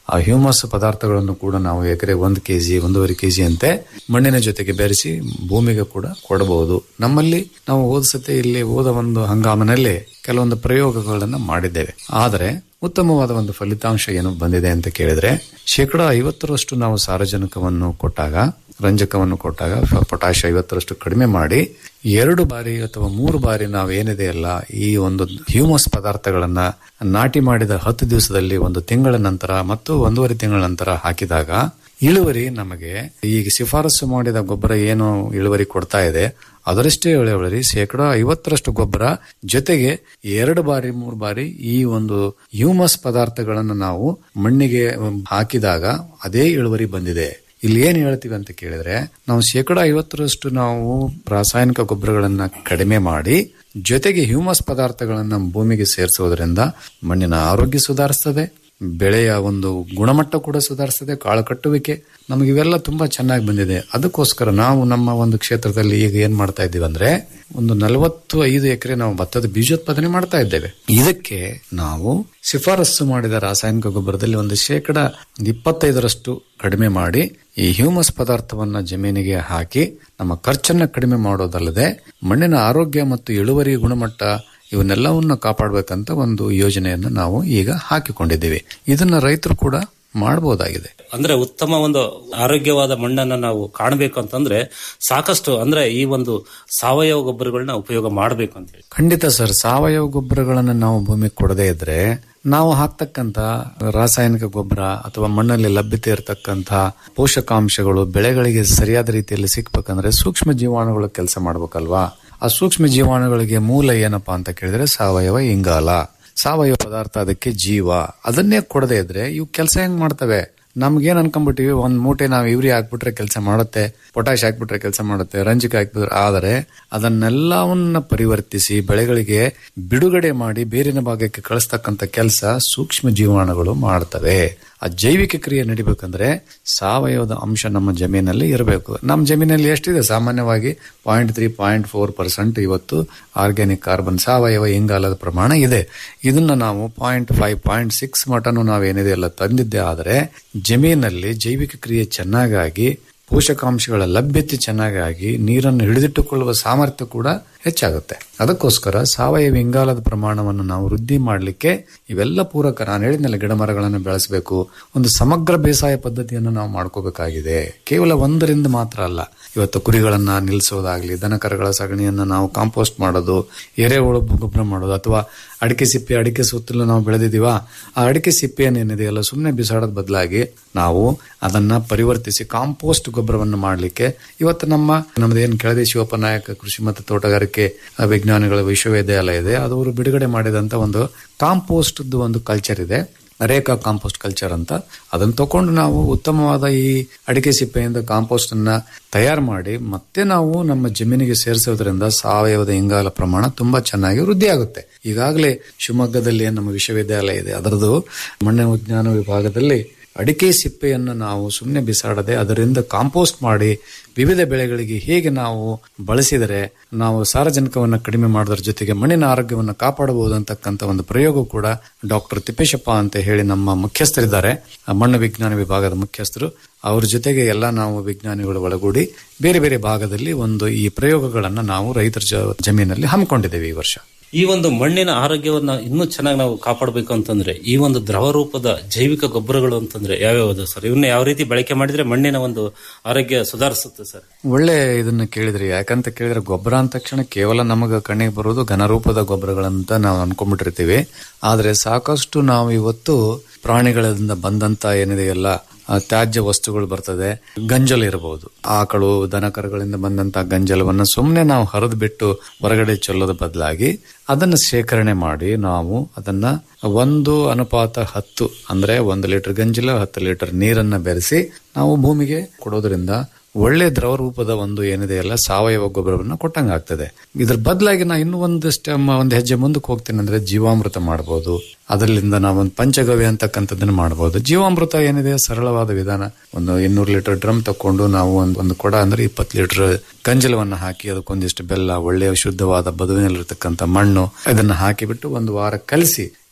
S14: ಆ ಹ್ಯೂಮಸ್ ಪದಾರ್ಥಗಳನ್ನು ಕೂಡ ನಾವು ಎಕರೆ ಒಂದು ಕೆಜಿ ಒಂದೂವರೆ ಕೆಜಿ ಅಂತೆ ಮಣ್ಣಿನ ಜೊತೆಗೆ ಬೆರೆಸಿ ಭೂಮಿಗೆ ಕೂಡ ಕೊಡಬಹುದು ನಮ್ಮಲ್ಲಿ ನಾವು ಹೋದ ಸತಿ ಇಲ್ಲಿ ಹೋದ ಒಂದು ಹಂಗಾಮಿನಲ್ಲಿ ಕೆಲವೊಂದು ಪ್ರಯೋಗಗಳನ್ನ ಮಾಡಿದ್ದೇವೆ ಆದರೆ ಉತ್ತಮವಾದ ಒಂದು ಫಲಿತಾಂಶ ಏನು ಬಂದಿದೆ ಅಂತ ಕೇಳಿದ್ರೆ ಶೇಕಡ ಐವತ್ತರಷ್ಟು ನಾವು ಸಾರಜನಕವನ್ನು ಕೊಟ್ಟಾಗ ರಂಜಕವನ್ನು ಕೊಟ್ಟಾಗ ಪೊಟ್ಯಾಶ್ ಐವತ್ತರಷ್ಟು ಕಡಿಮೆ ಮಾಡಿ ಎರಡು ಬಾರಿ ಅಥವಾ ಮೂರು ಬಾರಿ ನಾವೇನಿದೆ ಅಲ್ಲ ಈ ಒಂದು ಹ್ಯೂಮಸ್ ಪದಾರ್ಥಗಳನ್ನ ನಾಟಿ ಮಾಡಿದ ಹತ್ತು ದಿವಸದಲ್ಲಿ ಒಂದು ತಿಂಗಳ ನಂತರ ಮತ್ತು ಒಂದೂವರೆ ತಿಂಗಳ ನಂತರ ಹಾಕಿದಾಗ ಇಳುವರಿ ನಮಗೆ ಈಗ ಶಿಫಾರಸು ಮಾಡಿದ ಗೊಬ್ಬರ ಏನು ಇಳುವರಿ ಕೊಡ್ತಾ ಇದೆ ಅದರಷ್ಟೇ ಇಳುವರಿ ಶೇಕಡ ಐವತ್ತರಷ್ಟು ಗೊಬ್ಬರ ಜೊತೆಗೆ ಎರಡು ಬಾರಿ ಮೂರು ಬಾರಿ ಈ ಒಂದು ಹ್ಯೂಮಸ್ ಪದಾರ್ಥಗಳನ್ನು ನಾವು ಮಣ್ಣಿಗೆ ಹಾಕಿದಾಗ ಅದೇ ಇಳುವರಿ ಬಂದಿದೆ ಇಲ್ಲಿ ಏನ್ ಹೇಳ್ತೀವಿ ಅಂತ ಕೇಳಿದ್ರೆ ನಾವು ಶೇಕಡ ಐವತ್ತರಷ್ಟು ನಾವು ರಾಸಾಯನಿಕ ಗೊಬ್ಬರಗಳನ್ನ ಕಡಿಮೆ ಮಾಡಿ ಜೊತೆಗೆ ಹ್ಯೂಮಸ್ ಪದಾರ್ಥಗಳನ್ನ ಭೂಮಿಗೆ ಸೇರಿಸೋದ್ರಿಂದ ಮಣ್ಣಿನ ಆರೋಗ್ಯ ಸುಧಾರಿಸ್ತದೆ ಬೆಳೆಯ ಒಂದು ಗುಣಮಟ್ಟ ಕೂಡ ಸುಧಾರಿಸ್ತದೆ ಕಾಳು ಕಟ್ಟುವಿಕೆ ನಮಗೆ ಇವೆಲ್ಲ ತುಂಬಾ ಚೆನ್ನಾಗಿ ಬಂದಿದೆ ಅದಕ್ಕೋಸ್ಕರ ನಾವು ನಮ್ಮ ಒಂದು ಕ್ಷೇತ್ರದಲ್ಲಿ ಈಗ ಏನ್ ಮಾಡ್ತಾ ಇದ್ದೀವಿ ಅಂದ್ರೆ ಒಂದು ನಲವತ್ತು ಐದು ಎಕರೆ ನಾವು ಭತ್ತದ ಬೀಜೋತ್ಪಾದನೆ ಮಾಡ್ತಾ ಇದ್ದೇವೆ ಇದಕ್ಕೆ ನಾವು ಶಿಫಾರಸು ಮಾಡಿದ ರಾಸಾಯನಿಕ ಗೊಬ್ಬರದಲ್ಲಿ ಒಂದು ಶೇಕಡ ಇಪ್ಪತ್ತೈದರಷ್ಟು ಕಡಿಮೆ ಮಾಡಿ ಈ ಹ್ಯೂಮಸ್ ಪದಾರ್ಥವನ್ನ ಜಮೀನಿಗೆ ಹಾಕಿ ನಮ್ಮ ಖರ್ಚನ್ನ ಕಡಿಮೆ ಮಾಡೋದಲ್ಲದೆ ಮಣ್ಣಿನ ಆರೋಗ್ಯ ಮತ್ತು ಇಳುವರಿ ಗುಣಮಟ್ಟ ಇವನ್ನೆಲ್ಲವನ್ನ ಕಾಪಾಡಬೇಕಂತ ಒಂದು ಯೋಜನೆಯನ್ನು ನಾವು ಈಗ ಹಾಕಿಕೊಂಡಿದ್ದೇವೆ ಇದನ್ನ ರೈತರು ಕೂಡ ಮಾಡಬಹುದಾಗಿದೆ
S13: ಅಂದ್ರೆ ಉತ್ತಮ ಒಂದು ಆರೋಗ್ಯವಾದ ಮಣ್ಣನ್ನ ನಾವು ಕಾಣಬೇಕು ಅಂತಂದ್ರೆ ಸಾಕಷ್ಟು ಅಂದ್ರೆ ಈ ಒಂದು ಸಾವಯವ ಗೊಬ್ಬರಗಳನ್ನ ಉಪಯೋಗ ಮಾಡಬೇಕು ಅಂತ ಹೇಳಿ
S14: ಖಂಡಿತ ಸರ್ ಸಾವಯವ ಗೊಬ್ಬರಗಳನ್ನು ನಾವು ಭೂಮಿಗೆ ಕೊಡದೇ ಇದ್ರೆ ನಾವು ಹಾಕ್ತಕ್ಕಂತ ರಾಸಾಯನಿಕ ಗೊಬ್ಬರ ಅಥವಾ ಮಣ್ಣಲ್ಲಿ ಲಭ್ಯತೆ ಇರತಕ್ಕಂತ ಪೋಷಕಾಂಶಗಳು ಬೆಳೆಗಳಿಗೆ ಸರಿಯಾದ ರೀತಿಯಲ್ಲಿ ಸಿಕ್ಬೇಕಂದ್ರೆ ಸೂಕ್ಷ್ಮ ಜೀವಾಣುಗಳು ಕೆಲಸ ಮಾಡ್ಬೇಕಲ್ವಾ ಆ ಸೂಕ್ಷ್ಮ ಜೀವಾಣುಗಳಿಗೆ ಮೂಲ ಏನಪ್ಪಾ ಅಂತ ಕೇಳಿದ್ರೆ ಸಾವಯವ ಇಂಗಾಲ ಸಾವಯವ ಪದಾರ್ಥ ಅದಕ್ಕೆ ಜೀವ ಅದನ್ನೇ ಕೊಡದೇ ಇದ್ರೆ ಇವು ಕೆಲಸ ಹೆಂಗ್ ಮಾಡ್ತವೆ ನಮ್ಗೇನ್ ಅನ್ಕೊಂಡ್ಬಿಟ್ಟಿವಿ ಒಂದ್ ಮೂಟೆ ನಾವು ಇವ್ರಿ ಹಾಕ್ಬಿಟ್ರೆ ಕೆಲಸ ಮಾಡುತ್ತೆ ಪೊಟ್ಯಾಶ್ ಹಾಕ್ಬಿಟ್ರೆ ಕೆಲಸ ಮಾಡುತ್ತೆ ರಂಜಕ ಹಾಕ್ಬಿಟ್ರೆ ಆದರೆ ಅದನ್ನೆಲ್ಲವನ್ನ ಪರಿವರ್ತಿಸಿ ಬೆಳೆಗಳಿಗೆ ಬಿಡುಗಡೆ ಮಾಡಿ ಬೇರಿನ ಭಾಗಕ್ಕೆ ಕಳಿಸ್ತಕ್ಕಂಥ ಕೆಲಸ ಸೂಕ್ಷ್ಮ ಜೀವಾಣುಗಳು ಮಾಡ್ತವೆ ಆ ಜೈವಿಕ ಕ್ರಿಯೆ ನಡಿಬೇಕಂದ್ರೆ ಸಾವಯವದ ಅಂಶ ನಮ್ಮ ಜಮೀನಲ್ಲಿ ಇರಬೇಕು ನಮ್ಮ ಜಮೀನಲ್ಲಿ ಎಷ್ಟಿದೆ ಸಾಮಾನ್ಯವಾಗಿ point three point four percent ಇವತ್ತು ಆರ್ಗ್ಯಾನಿಕ್ ಕಾರ್ಬನ್ ಸಾವಯವ ಇಂಗಾಲದ ಪ್ರಮಾಣ ಇದೆ ಇದನ್ನ ನಾವು ಪಾಯಿಂಟ್ ಫೈವ್ ಪಾಯಿಂಟ್ ಸಿಕ್ಸ್ ಮಟನು ನಾವೇನಿದೆ ಎಲ್ಲ ತಂದಿದ್ದೆ ಆದರೆ ಜಮೀನಲ್ಲಿ ಜೈವಿಕ ಕ್ರಿಯೆ ಚೆನ್ನಾಗಾಗಿ ಪೋಷಕಾಂಶಗಳ ಲಭ್ಯತೆ ಚೆನ್ನಾಗಿ ನೀರನ್ನು ಹಿಡಿದಿಟ್ಟುಕೊಳ್ಳುವ ಸಾಮರ್ಥ್ಯ ಕೂಡ ಹೆಚ್ಚಾಗುತ್ತೆ ಅದಕ್ಕೋಸ್ಕರ ಸಾವಯವ ಇಂಗಾಲದ ಪ್ರಮಾಣವನ್ನು ನಾವು ವೃದ್ಧಿ ಮಾಡಲಿಕ್ಕೆ ಇವೆಲ್ಲ ಪೂರಕ ನಾನು ಹೇಳಿದ್ನಲ್ಲ ಗಿಡ ಮರಗಳನ್ನು ಬೆಳೆಸಬೇಕು ಒಂದು ಸಮಗ್ರ ಬೇಸಾಯ ಪದ್ಧತಿಯನ್ನು ನಾವು ಮಾಡ್ಕೋಬೇಕಾಗಿದೆ ಕೇವಲ ಒಂದರಿಂದ ಮಾತ್ರ ಅಲ್ಲ ಇವತ್ತು ಕುರಿಗಳನ್ನ ನಿಲ್ಲಿಸೋದಾಗ್ಲಿ ದನಕರಗಳ ಸಗಣಿಯನ್ನ ನಾವು ಕಾಂಪೋಸ್ಟ್ ಮಾಡೋದು ಎರೆಹುಳು ಗೊಬ್ಬರ ಮಾಡೋದು ಅಥವಾ ಅಡಿಕೆ ಸಿಪ್ಪೆ ಅಡಿಕೆ ಸುತ್ತಲೂ ನಾವು ಬೆಳೆದಿದೀವ ಆ ಅಡಿಕೆ ಸಿಪ್ಪೆಯನ್ನು ಏನಿದೆಯಲ್ಲ ಸುಮ್ಮನೆ ಬಿಸಾಡೋದ್ ಬದಲಾಗಿ ನಾವು ಅದನ್ನ ಪರಿವರ್ತಿಸಿ ಕಾಂಪೋಸ್ಟ್ ಗೊಬ್ಬರವನ್ನು ಮಾಡಲಿಕ್ಕೆ ಇವತ್ತು ನಮ್ಮ ನಮ್ದೇನು ಕೆಳದಿ ಶಿವಪ್ಪ ನಾಯಕ ಕೃಷಿ ಮತ್ತು ತೋಟಗಾರಿಕೆ ವಿಜ್ಞಾನಿಗಳ ವಿಶ್ವವಿದ್ಯಾಲಯ ಇದೆ ಅದು ಅವರು ಬಿಡುಗಡೆ ಮಾಡಿದಂತ ಒಂದು ಕಾಂಪೋಸ್ಟ್ ಒಂದು ಕಲ್ಚರ್ ಇದೆ ರೇಖಾ ಕಾಂಪೋಸ್ಟ್ ಕಲ್ಚರ್ ಅಂತ ಅದನ್ನ ತಕೊಂಡು ನಾವು ಉತ್ತಮವಾದ ಈ ಅಡಿಕೆ ಸಿಪ್ಪೆಯಿಂದ ಕಾಂಪೋಸ್ಟ್ ಅನ್ನ ತಯಾರು ಮಾಡಿ ಮತ್ತೆ ನಾವು ನಮ್ಮ ಜಮೀನಿಗೆ ಸೇರಿಸೋದ್ರಿಂದ ಸಾವಯವದ ಇಂಗಾಲ ಪ್ರಮಾಣ ತುಂಬಾ ಚೆನ್ನಾಗಿ ವೃದ್ಧಿ ಆಗುತ್ತೆ ಈಗಾಗಲೇ ಶಿವಮೊಗ್ಗದಲ್ಲಿ ನಮ್ಮ ವಿಶ್ವವಿದ್ಯಾಲಯ ಇದೆ ಅದರದ್ದು ಮಣ್ಣಿನ ವಿಜ್ಞಾನ ವಿಭಾಗದಲ್ಲಿ ಅಡಿಕೆ ಸಿಪ್ಪೆಯನ್ನು ನಾವು ಸುಮ್ಮನೆ ಬಿಸಾಡದೆ ಅದರಿಂದ ಕಾಂಪೋಸ್ಟ್ ಮಾಡಿ ವಿವಿಧ ಬೆಳೆಗಳಿಗೆ ಹೇಗೆ ನಾವು ಬಳಸಿದರೆ ನಾವು ಸಾರಜನಕವನ್ನು ಕಡಿಮೆ ಮಾಡೋದ್ರ ಜೊತೆಗೆ ಮಣ್ಣಿನ ಆರೋಗ್ಯವನ್ನು ಕಾಪಾಡಬಹುದು ಅಂತಕ್ಕಂಥ ಒಂದು ಪ್ರಯೋಗ ಕೂಡ ಡಾಕ್ಟರ್ ತಿಪ್ಪೇಶಪ್ಪ ಅಂತ ಹೇಳಿ ನಮ್ಮ ಮುಖ್ಯಸ್ಥರಿದ್ದಾರೆ ಆ ಮಣ್ಣು ವಿಜ್ಞಾನ ವಿಭಾಗದ ಮುಖ್ಯಸ್ಥರು ಅವ್ರ ಜೊತೆಗೆ ಎಲ್ಲ ನಾವು ವಿಜ್ಞಾನಿಗಳು ಒಳಗೂಡಿ ಬೇರೆ ಬೇರೆ ಭಾಗದಲ್ಲಿ ಒಂದು ಈ ಪ್ರಯೋಗಗಳನ್ನು ನಾವು ರೈತರ ಜ- ಜಮೀನಲ್ಲಿ ಹಮ್ಮಿಕೊಂಡಿದ್ದೇವೆ ಈ ವರ್ಷ
S13: ಈ ಒಂದು ಮಣ್ಣಿನ ಆರೋಗ್ಯವನ್ನ ಇನ್ನೂ ಚೆನ್ನಾಗಿ ನಾವು ಕಾಪಾಡಬೇಕು ಅಂತಂದ್ರೆ ಈ ಒಂದು ದ್ರವ ರೂಪದ ಜೈವಿಕ ಗೊಬ್ಬರಗಳು ಅಂತಂದ್ರೆ ಯಾವ್ಯಾವುದು ಸರ್ ಇವನ್ನ ಯಾವ ರೀತಿ ಬಳಕೆ ಮಾಡಿದ್ರೆ ಮಣ್ಣಿನ ಒಂದು ಆರೋಗ್ಯ ಸುಧಾರಿಸುತ್ತೆ ಸರ್
S14: ಒಳ್ಳೆ ಇದನ್ನ ಕೇಳಿದ್ರಿ ಯಾಕಂತ ಕೇಳಿದ್ರೆ ಗೊಬ್ಬರ ಅಂದ ತಕ್ಷಣ ಕೇವಲ ನಮಗೆ ಕಣ್ಣಿಗೆ ಬರೋದು ಘನರೂಪದ ಗೊಬ್ಬರಗಳಂತ ನಾವು ಅನ್ಕೊಂಡ್ಬಿಟ್ಟಿರ್ತೀವಿ ಆದ್ರೆ ಸಾಕಷ್ಟು ನಾವು ಇವತ್ತು ಪ್ರಾಣಿಗಳಿಂದ ಬಂದಂತ ಏನಿದೆಯಲ್ಲ ಆ, ತ್ಯಾಜ್ಯ ವಸ್ತುಗಳು ಬರ್ತದೆ ಗಂಜಲ ಇರಬಹುದು ಆಕಳು ದನಕರುಗಳಿಂದ ಬಂದಂತ ಗಂಜಲವನ್ನ ಸುಮ್ಮನೆ ನಾವು ಹರಿದು ಬಿಟ್ಟು ಹೊರಗಡೆ ಚೆಲ್ಲೋದ ಬದಲಾಗಿ ಅದನ್ನ ಶೇಖರಣೆ ಮಾಡಿ ನಾವು ಅದನ್ನ ಒಂದು ಅನುಪಾತ ಹತ್ತು ಅಂದ್ರೆ ಒಂದು ಲೀಟರ್ ಗಂಜಲ ಹತ್ತು ಲೀಟರ್ ನೀರನ್ನ ಬೆರೆಸಿ ನಾವು ಭೂಮಿಗೆ ಕೊಡೋದ್ರಿಂದ ಒಳ್ಳೆ ದ್ರವ ರೂಪದ ಒಂದು ಏನಿದೆಯಲ್ಲ ಸಾವಯವ ಗೊಬ್ಬರವನ್ನು ಕೊಟ್ಟಂಗ ಆಗ್ತದೆ ಇದ್ರ ಬದಲಾಗಿ ನಾ ಇನ್ನೂ ಒಂದಷ್ಟು ಒಂದು ಹೆಜ್ಜೆ ಮುಂದಕ್ಕೆ ಹೋಗ್ತೇನೆ ಅಂದ್ರೆ ಜೀವಾಮೃತ ಮಾಡಬಹುದು ಅದರಿಂದ ನಾವೊಂದು ಪಂಚಗವ್ಯ ಅಂತಕ್ಕಂಥದ್ದನ್ನ ಮಾಡಬಹುದು ಜೀವಾಮೃತ ಏನಿದೆ ಸರಳವಾದ ವಿಧಾನ ಒಂದು ಇನ್ನೂರು ಲೀಟರ್ ಡ್ರಮ್ ತಕೊಂಡು ನಾವು ಒಂದು ಒಂದು ಕೊಡ ಅಂದ್ರೆ ಇಪ್ಪತ್ತು ಲೀಟರ್ ಗಂಜಲವನ್ನು ಹಾಕಿ ಅದಕ್ಕೊಂದಿಷ್ಟು ಬೆಲ್ಲ ಒಳ್ಳೆಯ ಶುದ್ಧವಾದ ಬದುವಿನಲ್ಲಿರ್ತಕ್ಕಂಥ ಮಣ್ಣು ಇದನ್ನ ಹಾಕಿಬಿಟ್ಟು ಒಂದು ವಾರ ಕಲಸಿ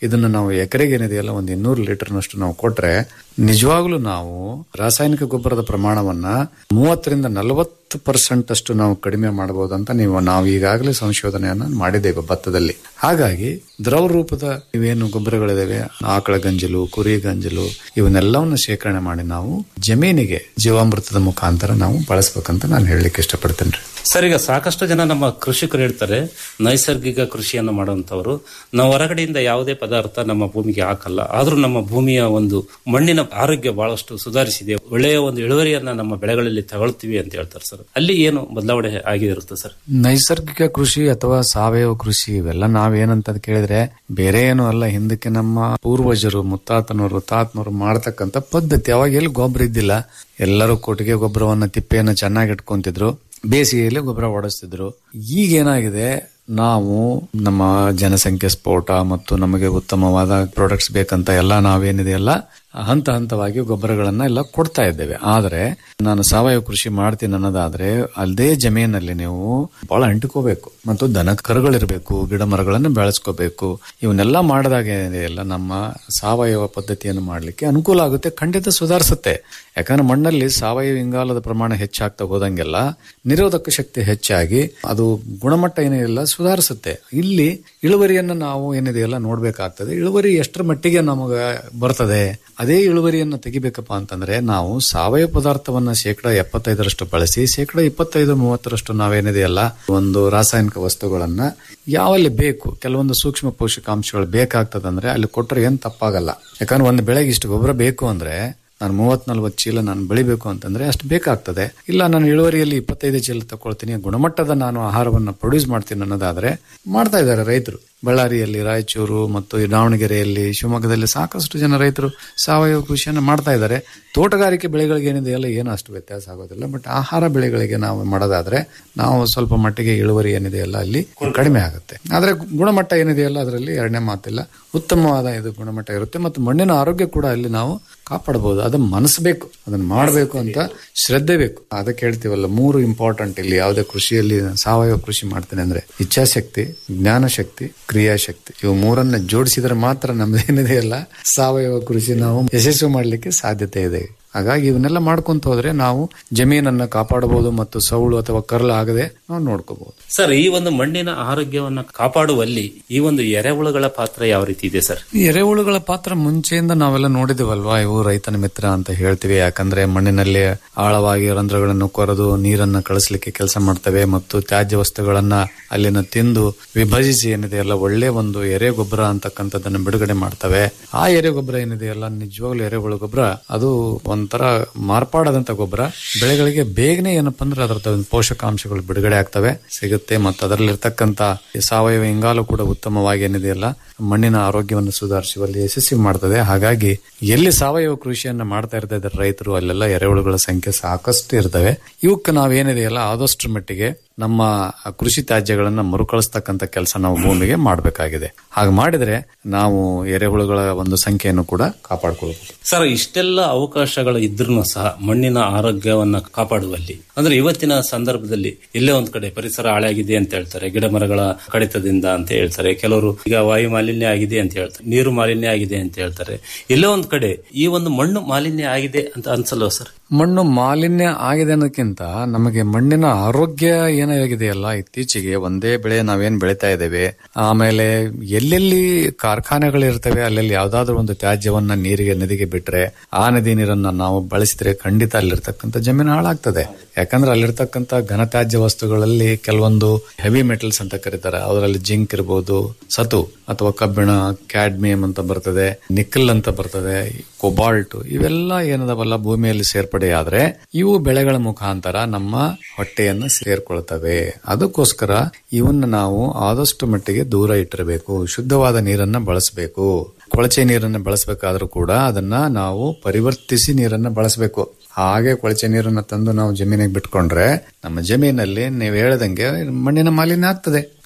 S14: ಇದನ್ನ ನಾವು ಎಕರೆಗೆ ಏನಿದೆಯಲ್ಲ ಒಂದು ಇನ್ನೂರು ಲೀಟರ್ನಷ್ಟು ನಾವು ಕೊಟ್ರೆ ನಿಜವಾಗ್ಲೂ ನಾವು ರಾಸಾಯನಿಕ ಗೊಬ್ಬರದ ಪ್ರಮಾಣವನ್ನ ಮೂವತ್ತರಿಂದ ನಲವತ್ತು ಪರ್ಸೆಂಟ್ ಅಷ್ಟು ನಾವು ಕಡಿಮೆ ಮಾಡಬಹುದು ಅಂತ ನೀವು ನಾವು ಈಗಾಗಲೇ ಸಂಶೋಧನೆಯನ್ನ ಮಾಡಿದ್ದೇವೆ ಭತ್ತದಲ್ಲಿ ಹಾಗಾಗಿ ದ್ರವ ರೂಪದ ಇವೇನು ಗೊಬ್ಬರಗಳಿದಾವೆ ಆಕಳ ಗಂಜಲು ಕುರಿ ಗಂಜಲು ಇವನ್ನೆಲ್ಲವನ್ನು ಶೇಖರಣೆ ಮಾಡಿ ನಾವು ಜಮೀನಿಗೆ ಜೀವಾಮೃತದ ಮುಖಾಂತರ ನಾವು ಬಳಸ್ಬೇಕಂತ ನಾನು ಹೇಳಲಿಕ್ಕೆ ಇಷ್ಟಪಡ್ತೇನೆ ರೀ
S13: ಸರ್ ಈಗ ಸಾಕಷ್ಟು ಜನ ನಮ್ಮ ಕೃಷಿಕರು ಹೇಳ್ತಾರೆ ನೈಸರ್ಗಿಕ ಕೃಷಿಯನ್ನು ಮಾಡುವಂತವರು ನಾವು ಹೊರಗಡೆಯಿಂದ ಯಾವುದೇ ಪದಾರ್ಥ ನಮ್ಮ ಭೂಮಿಗೆ ಹಾಕಲ್ಲ ಆದ್ರೂ ನಮ್ಮ ಭೂಮಿಯ ಒಂದು ಮಣ್ಣಿನ ಆರೋಗ್ಯ ಬಹಳಷ್ಟು ಸುಧಾರಿಸಿದೆ ಒಳ್ಳೆಯ ಒಂದು ಇಳುವರಿಯನ್ನ ನಮ್ಮ ಬೆಳೆಗಳಲ್ಲಿ ತಗೊಳ್ತೀವಿ ಅಂತ ಹೇಳ್ತಾರೆ ಸರ್ ಅಲ್ಲಿ ಏನು ಬದಲಾವಣೆ ಆಗಿರುತ್ತೆ ಸರ್
S14: ನೈಸರ್ಗಿಕ ಕೃಷಿ ಅಥವಾ ಸಾವಯವ ಕೃಷಿ ಇವೆಲ್ಲ ನಾವೇನಂತ ಕೇಳಿದ್ರೆ ಬೇರೆ ಏನು ಅಲ್ಲ ಹಿಂದಕ್ಕೆ ನಮ್ಮ ಪೂರ್ವಜರು ಮುತ್ತಾತನವರು ತಾತನವರು ಮಾಡತಕ್ಕಂತ ಪದ್ಧತಿ ಅವಾಗ ಎಲ್ಲಿ ಗೊಬ್ಬರ ಇದ್ದಿಲ್ಲ ಎಲ್ಲರೂ ಕೊಟ್ಟಿಗೆ ಗೊಬ್ಬರವನ್ನ ತಿಪ್ಪೆಯನ್ನ ಚೆನ್ನಾಗಿ ಇಟ್ಕೊಂತಿದ್ರು ಬೇಸಿಗೆಯಲ್ಲಿ ಗೊಬ್ಬರ ಓಡಿಸ್ತಿದ್ರು ಈಗೇನಾಗಿದೆ ನಾವು ನಮ್ಮ ಜನಸಂಖ್ಯೆ ಸ್ಫೋಟ ಮತ್ತು ನಮಗೆ ಉತ್ತಮವಾದ ಪ್ರಾಡಕ್ಟ್ಸ್ ಬೇಕಂತ ಎಲ್ಲ ನಾವೇನಿದೆಯಲ್ಲ ಹಂತ ಹಂತವಾಗಿ ಗೊಬ್ಬರಗಳನ್ನ ಎಲ್ಲ ಕೊಡ್ತಾ ಇದ್ದೇವೆ ಆದ್ರೆ ನಾನು ಸಾವಯವ ಕೃಷಿ ಮಾಡ್ತೀನಿ ಅನ್ನೋದಾದ್ರೆ ಅಲ್ಲದೇ ಜಮೀನಲ್ಲಿ ನೀವು ಬಹಳ ಅಂಟಿಕೋಬೇಕು ಮತ್ತು ದನ ಕರುಗಳಿರ್ಬೇಕು ಗಿಡ ಮರಗಳನ್ನು ಬೆಳೆಸ್ಕೋಬೇಕು ಇವನ್ನೆಲ್ಲ ಮಾಡಿದಾಗ ಏನಿದೆಯಲ್ಲ ನಮ್ಮ ಸಾವಯವ ಪದ್ಧತಿಯನ್ನು ಮಾಡಲಿಕ್ಕೆ ಅನುಕೂಲ ಆಗುತ್ತೆ ಖಂಡಿತ ಸುಧಾರಿಸುತ್ತೆ ಯಾಕಂದ್ರೆ ಮಣ್ಣಲ್ಲಿ ಸಾವಯವ ಇಂಗಾಲದ ಪ್ರಮಾಣ ಹೆಚ್ಚಾಗ್ತಾ ಹೋದಂಗೆಲ್ಲ ನಿರೋಧಕ ಶಕ್ತಿ ಹೆಚ್ಚಾಗಿ ಅದು ಗುಣಮಟ್ಟ ಏನಿಲ್ಲ ಸುಧಾರಿಸುತ್ತೆ ಇಲ್ಲಿ ಇಳುವರಿಯನ್ನು ನಾವು ಏನಿದೆಯಲ್ಲ ನೋಡ್ಬೇಕಾಗ್ತದೆ ಇಳುವರಿ ಎಷ್ಟರ ಮಟ್ಟಿಗೆ ನಮಗೆ ಬರ್ತದೆ ಅದೇ ಇಳುವರಿಯನ್ನು ತೆಗಿಬೇಕಪ್ಪ ಅಂತಂದ್ರೆ ನಾವು ಸಾವಯವ ಪದಾರ್ಥವನ್ನ ಶೇಕಡ ಎಪ್ಪತ್ತೈದರಷ್ಟು ಬಳಸಿ ಶೇಕಡ ಇಪ್ಪತ್ತೈದು ಮೂವತ್ತರಷ್ಟು ನಾವೇನಿದೆಯಲ್ಲ ಒಂದು ರಾಸಾಯನಿಕ ವಸ್ತುಗಳನ್ನ ಯಾವಲ್ಲಿ ಬೇಕು ಕೆಲವೊಂದು ಸೂಕ್ಷ್ಮ ಪೋಷಕಾಂಶಗಳು ಬೇಕಾಗ್ತದಂದ್ರೆ ಅಲ್ಲಿ ಕೊಟ್ಟರೆ ಏನ್ ತಪ್ಪಾಗಲ್ಲ ಯಾಕಂದ್ರೆ ಒಂದು ಬೆಳೆಗೆ ಇಷ್ಟು ಗೊಬ್ಬರ ಬೇಕು ಅಂದ್ರೆ ನಾನು ಮೂವತ್ ನಲ್ವತ್ತು ಚೀಲ ನಾನು ಬೆಳಿಬೇಕು ಅಂತಂದ್ರೆ ಅಷ್ಟು ಬೇಕಾಗ್ತದೆ ಇಲ್ಲ ನಾನು ಇಳುವರಿಯಲ್ಲಿ ಇಪ್ಪತ್ತೈದು ಚೀಲ ತಗೊಳ್ತೀನಿ ಗುಣಮಟ್ಟದ ನಾನು ಆಹಾರವನ್ನು ಪ್ರೊಡ್ಯೂಸ್ ಮಾಡ್ತೀನಿ ಅನ್ನೋದಾದ್ರೆ ಮಾಡ್ತಾ ಇದ್ದಾರೆ ರೈತರು ಬಳ್ಳಾರಿಯಲ್ಲಿ ರಾಯಚೂರು ಮತ್ತು ಈ ದಾವಣಗೆರೆಯಲ್ಲಿ ಶಿವಮೊಗ್ಗದಲ್ಲಿ ಸಾಕಷ್ಟು ಜನ ರೈತರು ಸಾವಯವ ಕೃಷಿಯನ್ನು ಮಾಡ್ತಾ ಇದ್ದಾರೆ ತೋಟಗಾರಿಕೆ ಬೆಳೆಗಳಿಗೆ ಏನಿದೆ ಎಲ್ಲ ಏನು ಅಷ್ಟು ವ್ಯತ್ಯಾಸ ಆಗೋದಿಲ್ಲ ಬಟ್ ಆಹಾರ ಬೆಳೆಗಳಿಗೆ ನಾವು ಮಾಡೋದಾದ್ರೆ ನಾವು ಸ್ವಲ್ಪ ಮಟ್ಟಿಗೆ ಇಳುವರಿ ಏನಿದೆಯಲ್ಲ ಅಲ್ಲಿ ಕಡಿಮೆ ಆಗುತ್ತೆ ಆದ್ರೆ ಗುಣಮಟ್ಟ ಏನಿದೆಯಲ್ಲ ಅದರಲ್ಲಿ ಎರಡನೇ ಮಾತಿಲ್ಲ ಉತ್ತಮವಾದ ಇದು ಗುಣಮಟ್ಟ ಇರುತ್ತೆ ಮತ್ತು ಮಣ್ಣಿನ ಆರೋಗ್ಯ ಕೂಡ ಅಲ್ಲಿ ನಾವು ಕಾಪಾಡಬಹುದು ಅದನ್ನ ಮನಸ್ಬೇಕು ಅದನ್ನ ಮಾಡಬೇಕು ಅಂತ ಶ್ರದ್ಧೆ ಬೇಕು ಅದಕ್ಕೆ ಹೇಳ್ತೀವಲ್ಲ ಮೂರು ಇಂಪಾರ್ಟೆಂಟ್ ಇಲ್ಲಿ ಯಾವುದೇ ಕೃಷಿಯಲ್ಲಿ ಸಾವಯವ ಕೃಷಿ ಮಾಡ್ತೇನೆ ಅಂದ್ರೆ ಇಚ್ಛಾಶಕ್ತಿ ಜ್ಞಾನಶಕ್ತಿ ಕ್ರಿಯಾಶಕ್ತಿ ಇವು ಮೂರನ್ನ ಜೋಡಿಸಿದ್ರೆ ಮಾತ್ರ ನಮ್ದೇನಿದೆಯಲ್ಲ ಸಾವಯವ ಕೃಷಿ ನಾವು ಯಶಸ್ವಿ ಮಾಡಲಿಕ್ಕೆ ಸಾಧ್ಯತೆ ಇದೆ ಹಾಗಾಗಿ ಇವನ್ನೆಲ್ಲ ಮಾಡ್ಕೊಂತ ಹೋದ್ರೆ ನಾವು ಜಮೀನನ್ನ ಕಾಪಾಡಬಹುದು ಮತ್ತು ಸೌಳು ಅಥವಾ ಕರ್ಲು ಆಗದೆ ನಾವು ನೋಡ್ಕೋಬಹುದು
S13: ಸರ್ ಈ ಒಂದು ಮಣ್ಣಿನ ಆರೋಗ್ಯವನ್ನ ಕಾಪಾಡುವಲ್ಲಿ ಈ ಒಂದು ಎರೆಹುಳುಗಳ ಪಾತ್ರ ಯಾವ ರೀತಿ ಇದೆ ಸರ್
S14: ಈ ಎರೆಹುಳುಗಳ ಪಾತ್ರ ಮುಂಚೆಯಿಂದ ನಾವೆಲ್ಲ ನೋಡಿದಿವಲ್ವಾ ಇವು ರೈತನ ಮಿತ್ರ ಅಂತ ಹೇಳ್ತೀವಿ ಯಾಕಂದ್ರೆ ಮಣ್ಣಿನಲ್ಲಿ ಆಳವಾಗಿ ರಂಧ್ರಗಳನ್ನು ಕೊರೆದು ನೀರನ್ನ ಕಳಿಸ್ಲಿಕ್ಕೆ ಕೆಲಸ ಮಾಡ್ತವೆ ಮತ್ತು ತ್ಯಾಜ್ಯ ವಸ್ತುಗಳನ್ನ ಅಲ್ಲಿನ ತಿಂದು ವಿಭಜಿಸಿ ಏನಿದೆಯಲ್ಲ ಒಳ್ಳೆ ಒಂದು ಎರೆ ಗೊಬ್ಬರ ಅಂತಕ್ಕಂಥದ್ದನ್ನ ಬಿಡುಗಡೆ ಮಾಡ್ತವೆ ಆ ಎರೆ ಗೊಬ್ಬರ ಏನಿದೆಯಲ್ಲ ನಿಜವಾಗ್ಲೂ ಎರೆಹುಳು ಗೊಬ್ಬರ ಅದು ಒಂಥರ ಮಾರ್ಪಾಡದಂತ ಗೊಬ್ಬರ ಬೆಳೆಗಳಿಗೆ ಬೇಗನೆ ಏನಪ್ಪಾ ಅಂದ್ರೆ ಅದರ ಪೋಷಕಾಂಶಗಳು ಬಿಡುಗಡೆ ಆಗ್ತವೆ ಸಿಗುತ್ತೆ ಮತ್ತು ಅದರಲ್ಲಿರ್ತಕ್ಕಂಥ ಸಾವಯವ ಇಂಗಾಲು ಕೂಡ ಉತ್ತಮವಾಗಿ ಏನಿದೆಯಲ್ಲ ಮಣ್ಣಿನ ಆರೋಗ್ಯವನ್ನು ಸುಧಾರಿಸುವಲ್ಲಿ ಯಶಸ್ವಿ ಮಾಡ್ತದೆ ಹಾಗಾಗಿ ಎಲ್ಲಿ ಸಾವಯವ ಕೃಷಿಯನ್ನ ಮಾಡ್ತಾ ಇರ್ತಾ ಇದ್ದಾರೆ ರೈತರು ಅಲ್ಲೆಲ್ಲ ಎರೆಹುಳುಗಳ ಸಂಖ್ಯೆ ಸಾಕಷ್ಟು ಇರ್ತವೆ ಇವಕ್ಕೆ ನಾವೇನಿದೆಯಲ್ಲ ಆದಷ್ಟು ಮಟ್ಟಿಗೆ ನಮ್ಮ ಕೃಷಿ ತ್ಯಾಜ್ಯಗಳನ್ನ ಮರುಕಳಿಸ್ತಕ್ಕಂಥ ಕೆಲಸ ನಾವು ಭೂಮಿಗೆ ಮಾಡಬೇಕಾಗಿದೆ ಹಾಗೆ ಮಾಡಿದ್ರೆ ನಾವು ಎರೆಹುಳುಗಳ ಒಂದು ಸಂಖ್ಯೆಯನ್ನು ಕೂಡ ಕಾಪಾಡ್ಕೊಳ್ಬಹುದು
S13: ಸರ್ ಇಷ್ಟೆಲ್ಲ ಅವಕಾಶಗಳು ಇದ್ರೂ ಸಹ ಮಣ್ಣಿನ ಆರೋಗ್ಯವನ್ನ ಕಾಪಾಡುವಲ್ಲಿ ಅಂದ್ರೆ ಇವತ್ತಿನ ಸಂದರ್ಭದಲ್ಲಿ ಎಲ್ಲೇ ಒಂದ್ ಕಡೆ ಪರಿಸರ ಹಾಳಾಗಿದೆ ಅಂತ ಹೇಳ್ತಾರೆ ಗಿಡ ಮರಗಳ ಕಡಿತದಿಂದ ಅಂತ ಹೇಳ್ತಾರೆ ಕೆಲವರು ಈಗ ವಾಯು ಮಾಲಿನ್ಯ ಆಗಿದೆ ಅಂತ ಹೇಳ್ತಾರೆ ನೀರು ಮಾಲಿನ್ಯ ಆಗಿದೆ ಅಂತ ಹೇಳ್ತಾರೆ ಎಲ್ಲೇ ಒಂದ್ ಕಡೆ ಈ ಒಂದು ಮಣ್ಣು ಮಾಲಿನ್ಯ ಆಗಿದೆ ಅಂತ ಅನ್ಸಲ್ವ ಸರ್
S14: ಮಣ್ಣು ಮಾಲಿನ್ಯ ಆಗಿದೆ ಅನ್ನೋದಕ್ಕಿಂತ ನಮಗೆ ಮಣ್ಣಿನ ಆರೋಗ್ಯ ಏನಾಗಿದೆಯಲ್ಲ ಇತ್ತೀಚೆಗೆ ಒಂದೇ ಬೆಳೆ ನಾವೇನ್ ಬೆಳಿತಾ ಇದ್ದೇವೆ ಆಮೇಲೆ ಎಲ್ಲೆಲ್ಲಿ ಕಾರ್ಖಾನೆಗಳಿರ್ತವೆ ಅಲ್ಲೆಲ್ಲಿ ಯಾವ್ದಾದ್ರು ಒಂದು ತ್ಯಾಜ್ಯವನ್ನ ನೀರಿಗೆ ನದಿಗೆ ಬಿಟ್ರೆ ಆ ನದಿ ನೀರನ್ನ ನಾವು ಬಳಸಿದ್ರೆ ಖಂಡಿತ ಅಲ್ಲಿರ್ತಕ್ಕಂಥ ಜಮೀನು ಹಾಳಾಗ್ತದೆ ಯಾಕಂದ್ರೆ ಅಲ್ಲಿರ್ತಕ್ಕಂಥ ಘನತ್ಯಾಜ್ಯ ವಸ್ತುಗಳಲ್ಲಿ ಕೆಲವೊಂದು ಹೆವಿ ಮೆಟಲ್ಸ್ ಅಂತ ಕರೀತಾರೆ ಅದರಲ್ಲಿ ಜಿಂಕ್ ಇರಬಹುದು ಸತು ಅಥವಾ ಕಬ್ಬಿಣ ಕ್ಯಾಡ್ಮಿಯಂ ಅಂತ ಬರ್ತದೆ ನಿಕ್ಕಲ್ ಅಂತ ಬರ್ತದೆ ಕೊಬಾಲ್ಟ್ ಇವೆಲ್ಲ ಏನದವಲ್ಲ ಭೂಮಿಯಲ್ಲಿ ಸೇರ್ಪಡೆ ಆದ್ರೆ ಇವು ಬೆಳೆಗಳ ಮುಖಾಂತರ ನಮ್ಮ ಹೊಟ್ಟೆಯನ್ನು ಸೇರ್ಕೊಳ್ತವೆ ಅದಕ್ಕೋಸ್ಕರ ಇವನ್ನ ನಾವು ಆದಷ್ಟು ಮಟ್ಟಿಗೆ ದೂರ ಇಟ್ಟಿರಬೇಕು ಶುದ್ಧವಾದ ನೀರನ್ನ ಬಳಸಬೇಕು ಕೊಳಚೆ ನೀರನ್ನ ಬಳಸಬೇಕಾದ್ರೂ ಕೂಡ ಅದನ್ನ ನಾವು ಪರಿವರ್ತಿಸಿ ನೀರನ್ನ ಬಳಸಬೇಕು ಹಾಗೆ ಕೊಳಚೆ ನೀರನ್ನ ತಂದು ನಾವು ಜಮೀನಿಗೆ ಬಿಟ್ಕೊಂಡ್ರೆ ನಮ್ಮ ಜಮೀನಲ್ಲಿ ನೀವು ಹೇಳ್ದಂಗೆ ಮಣ್ಣಿನ ಮಾಲಿನ್ಯ ಆಗ್ತದೆ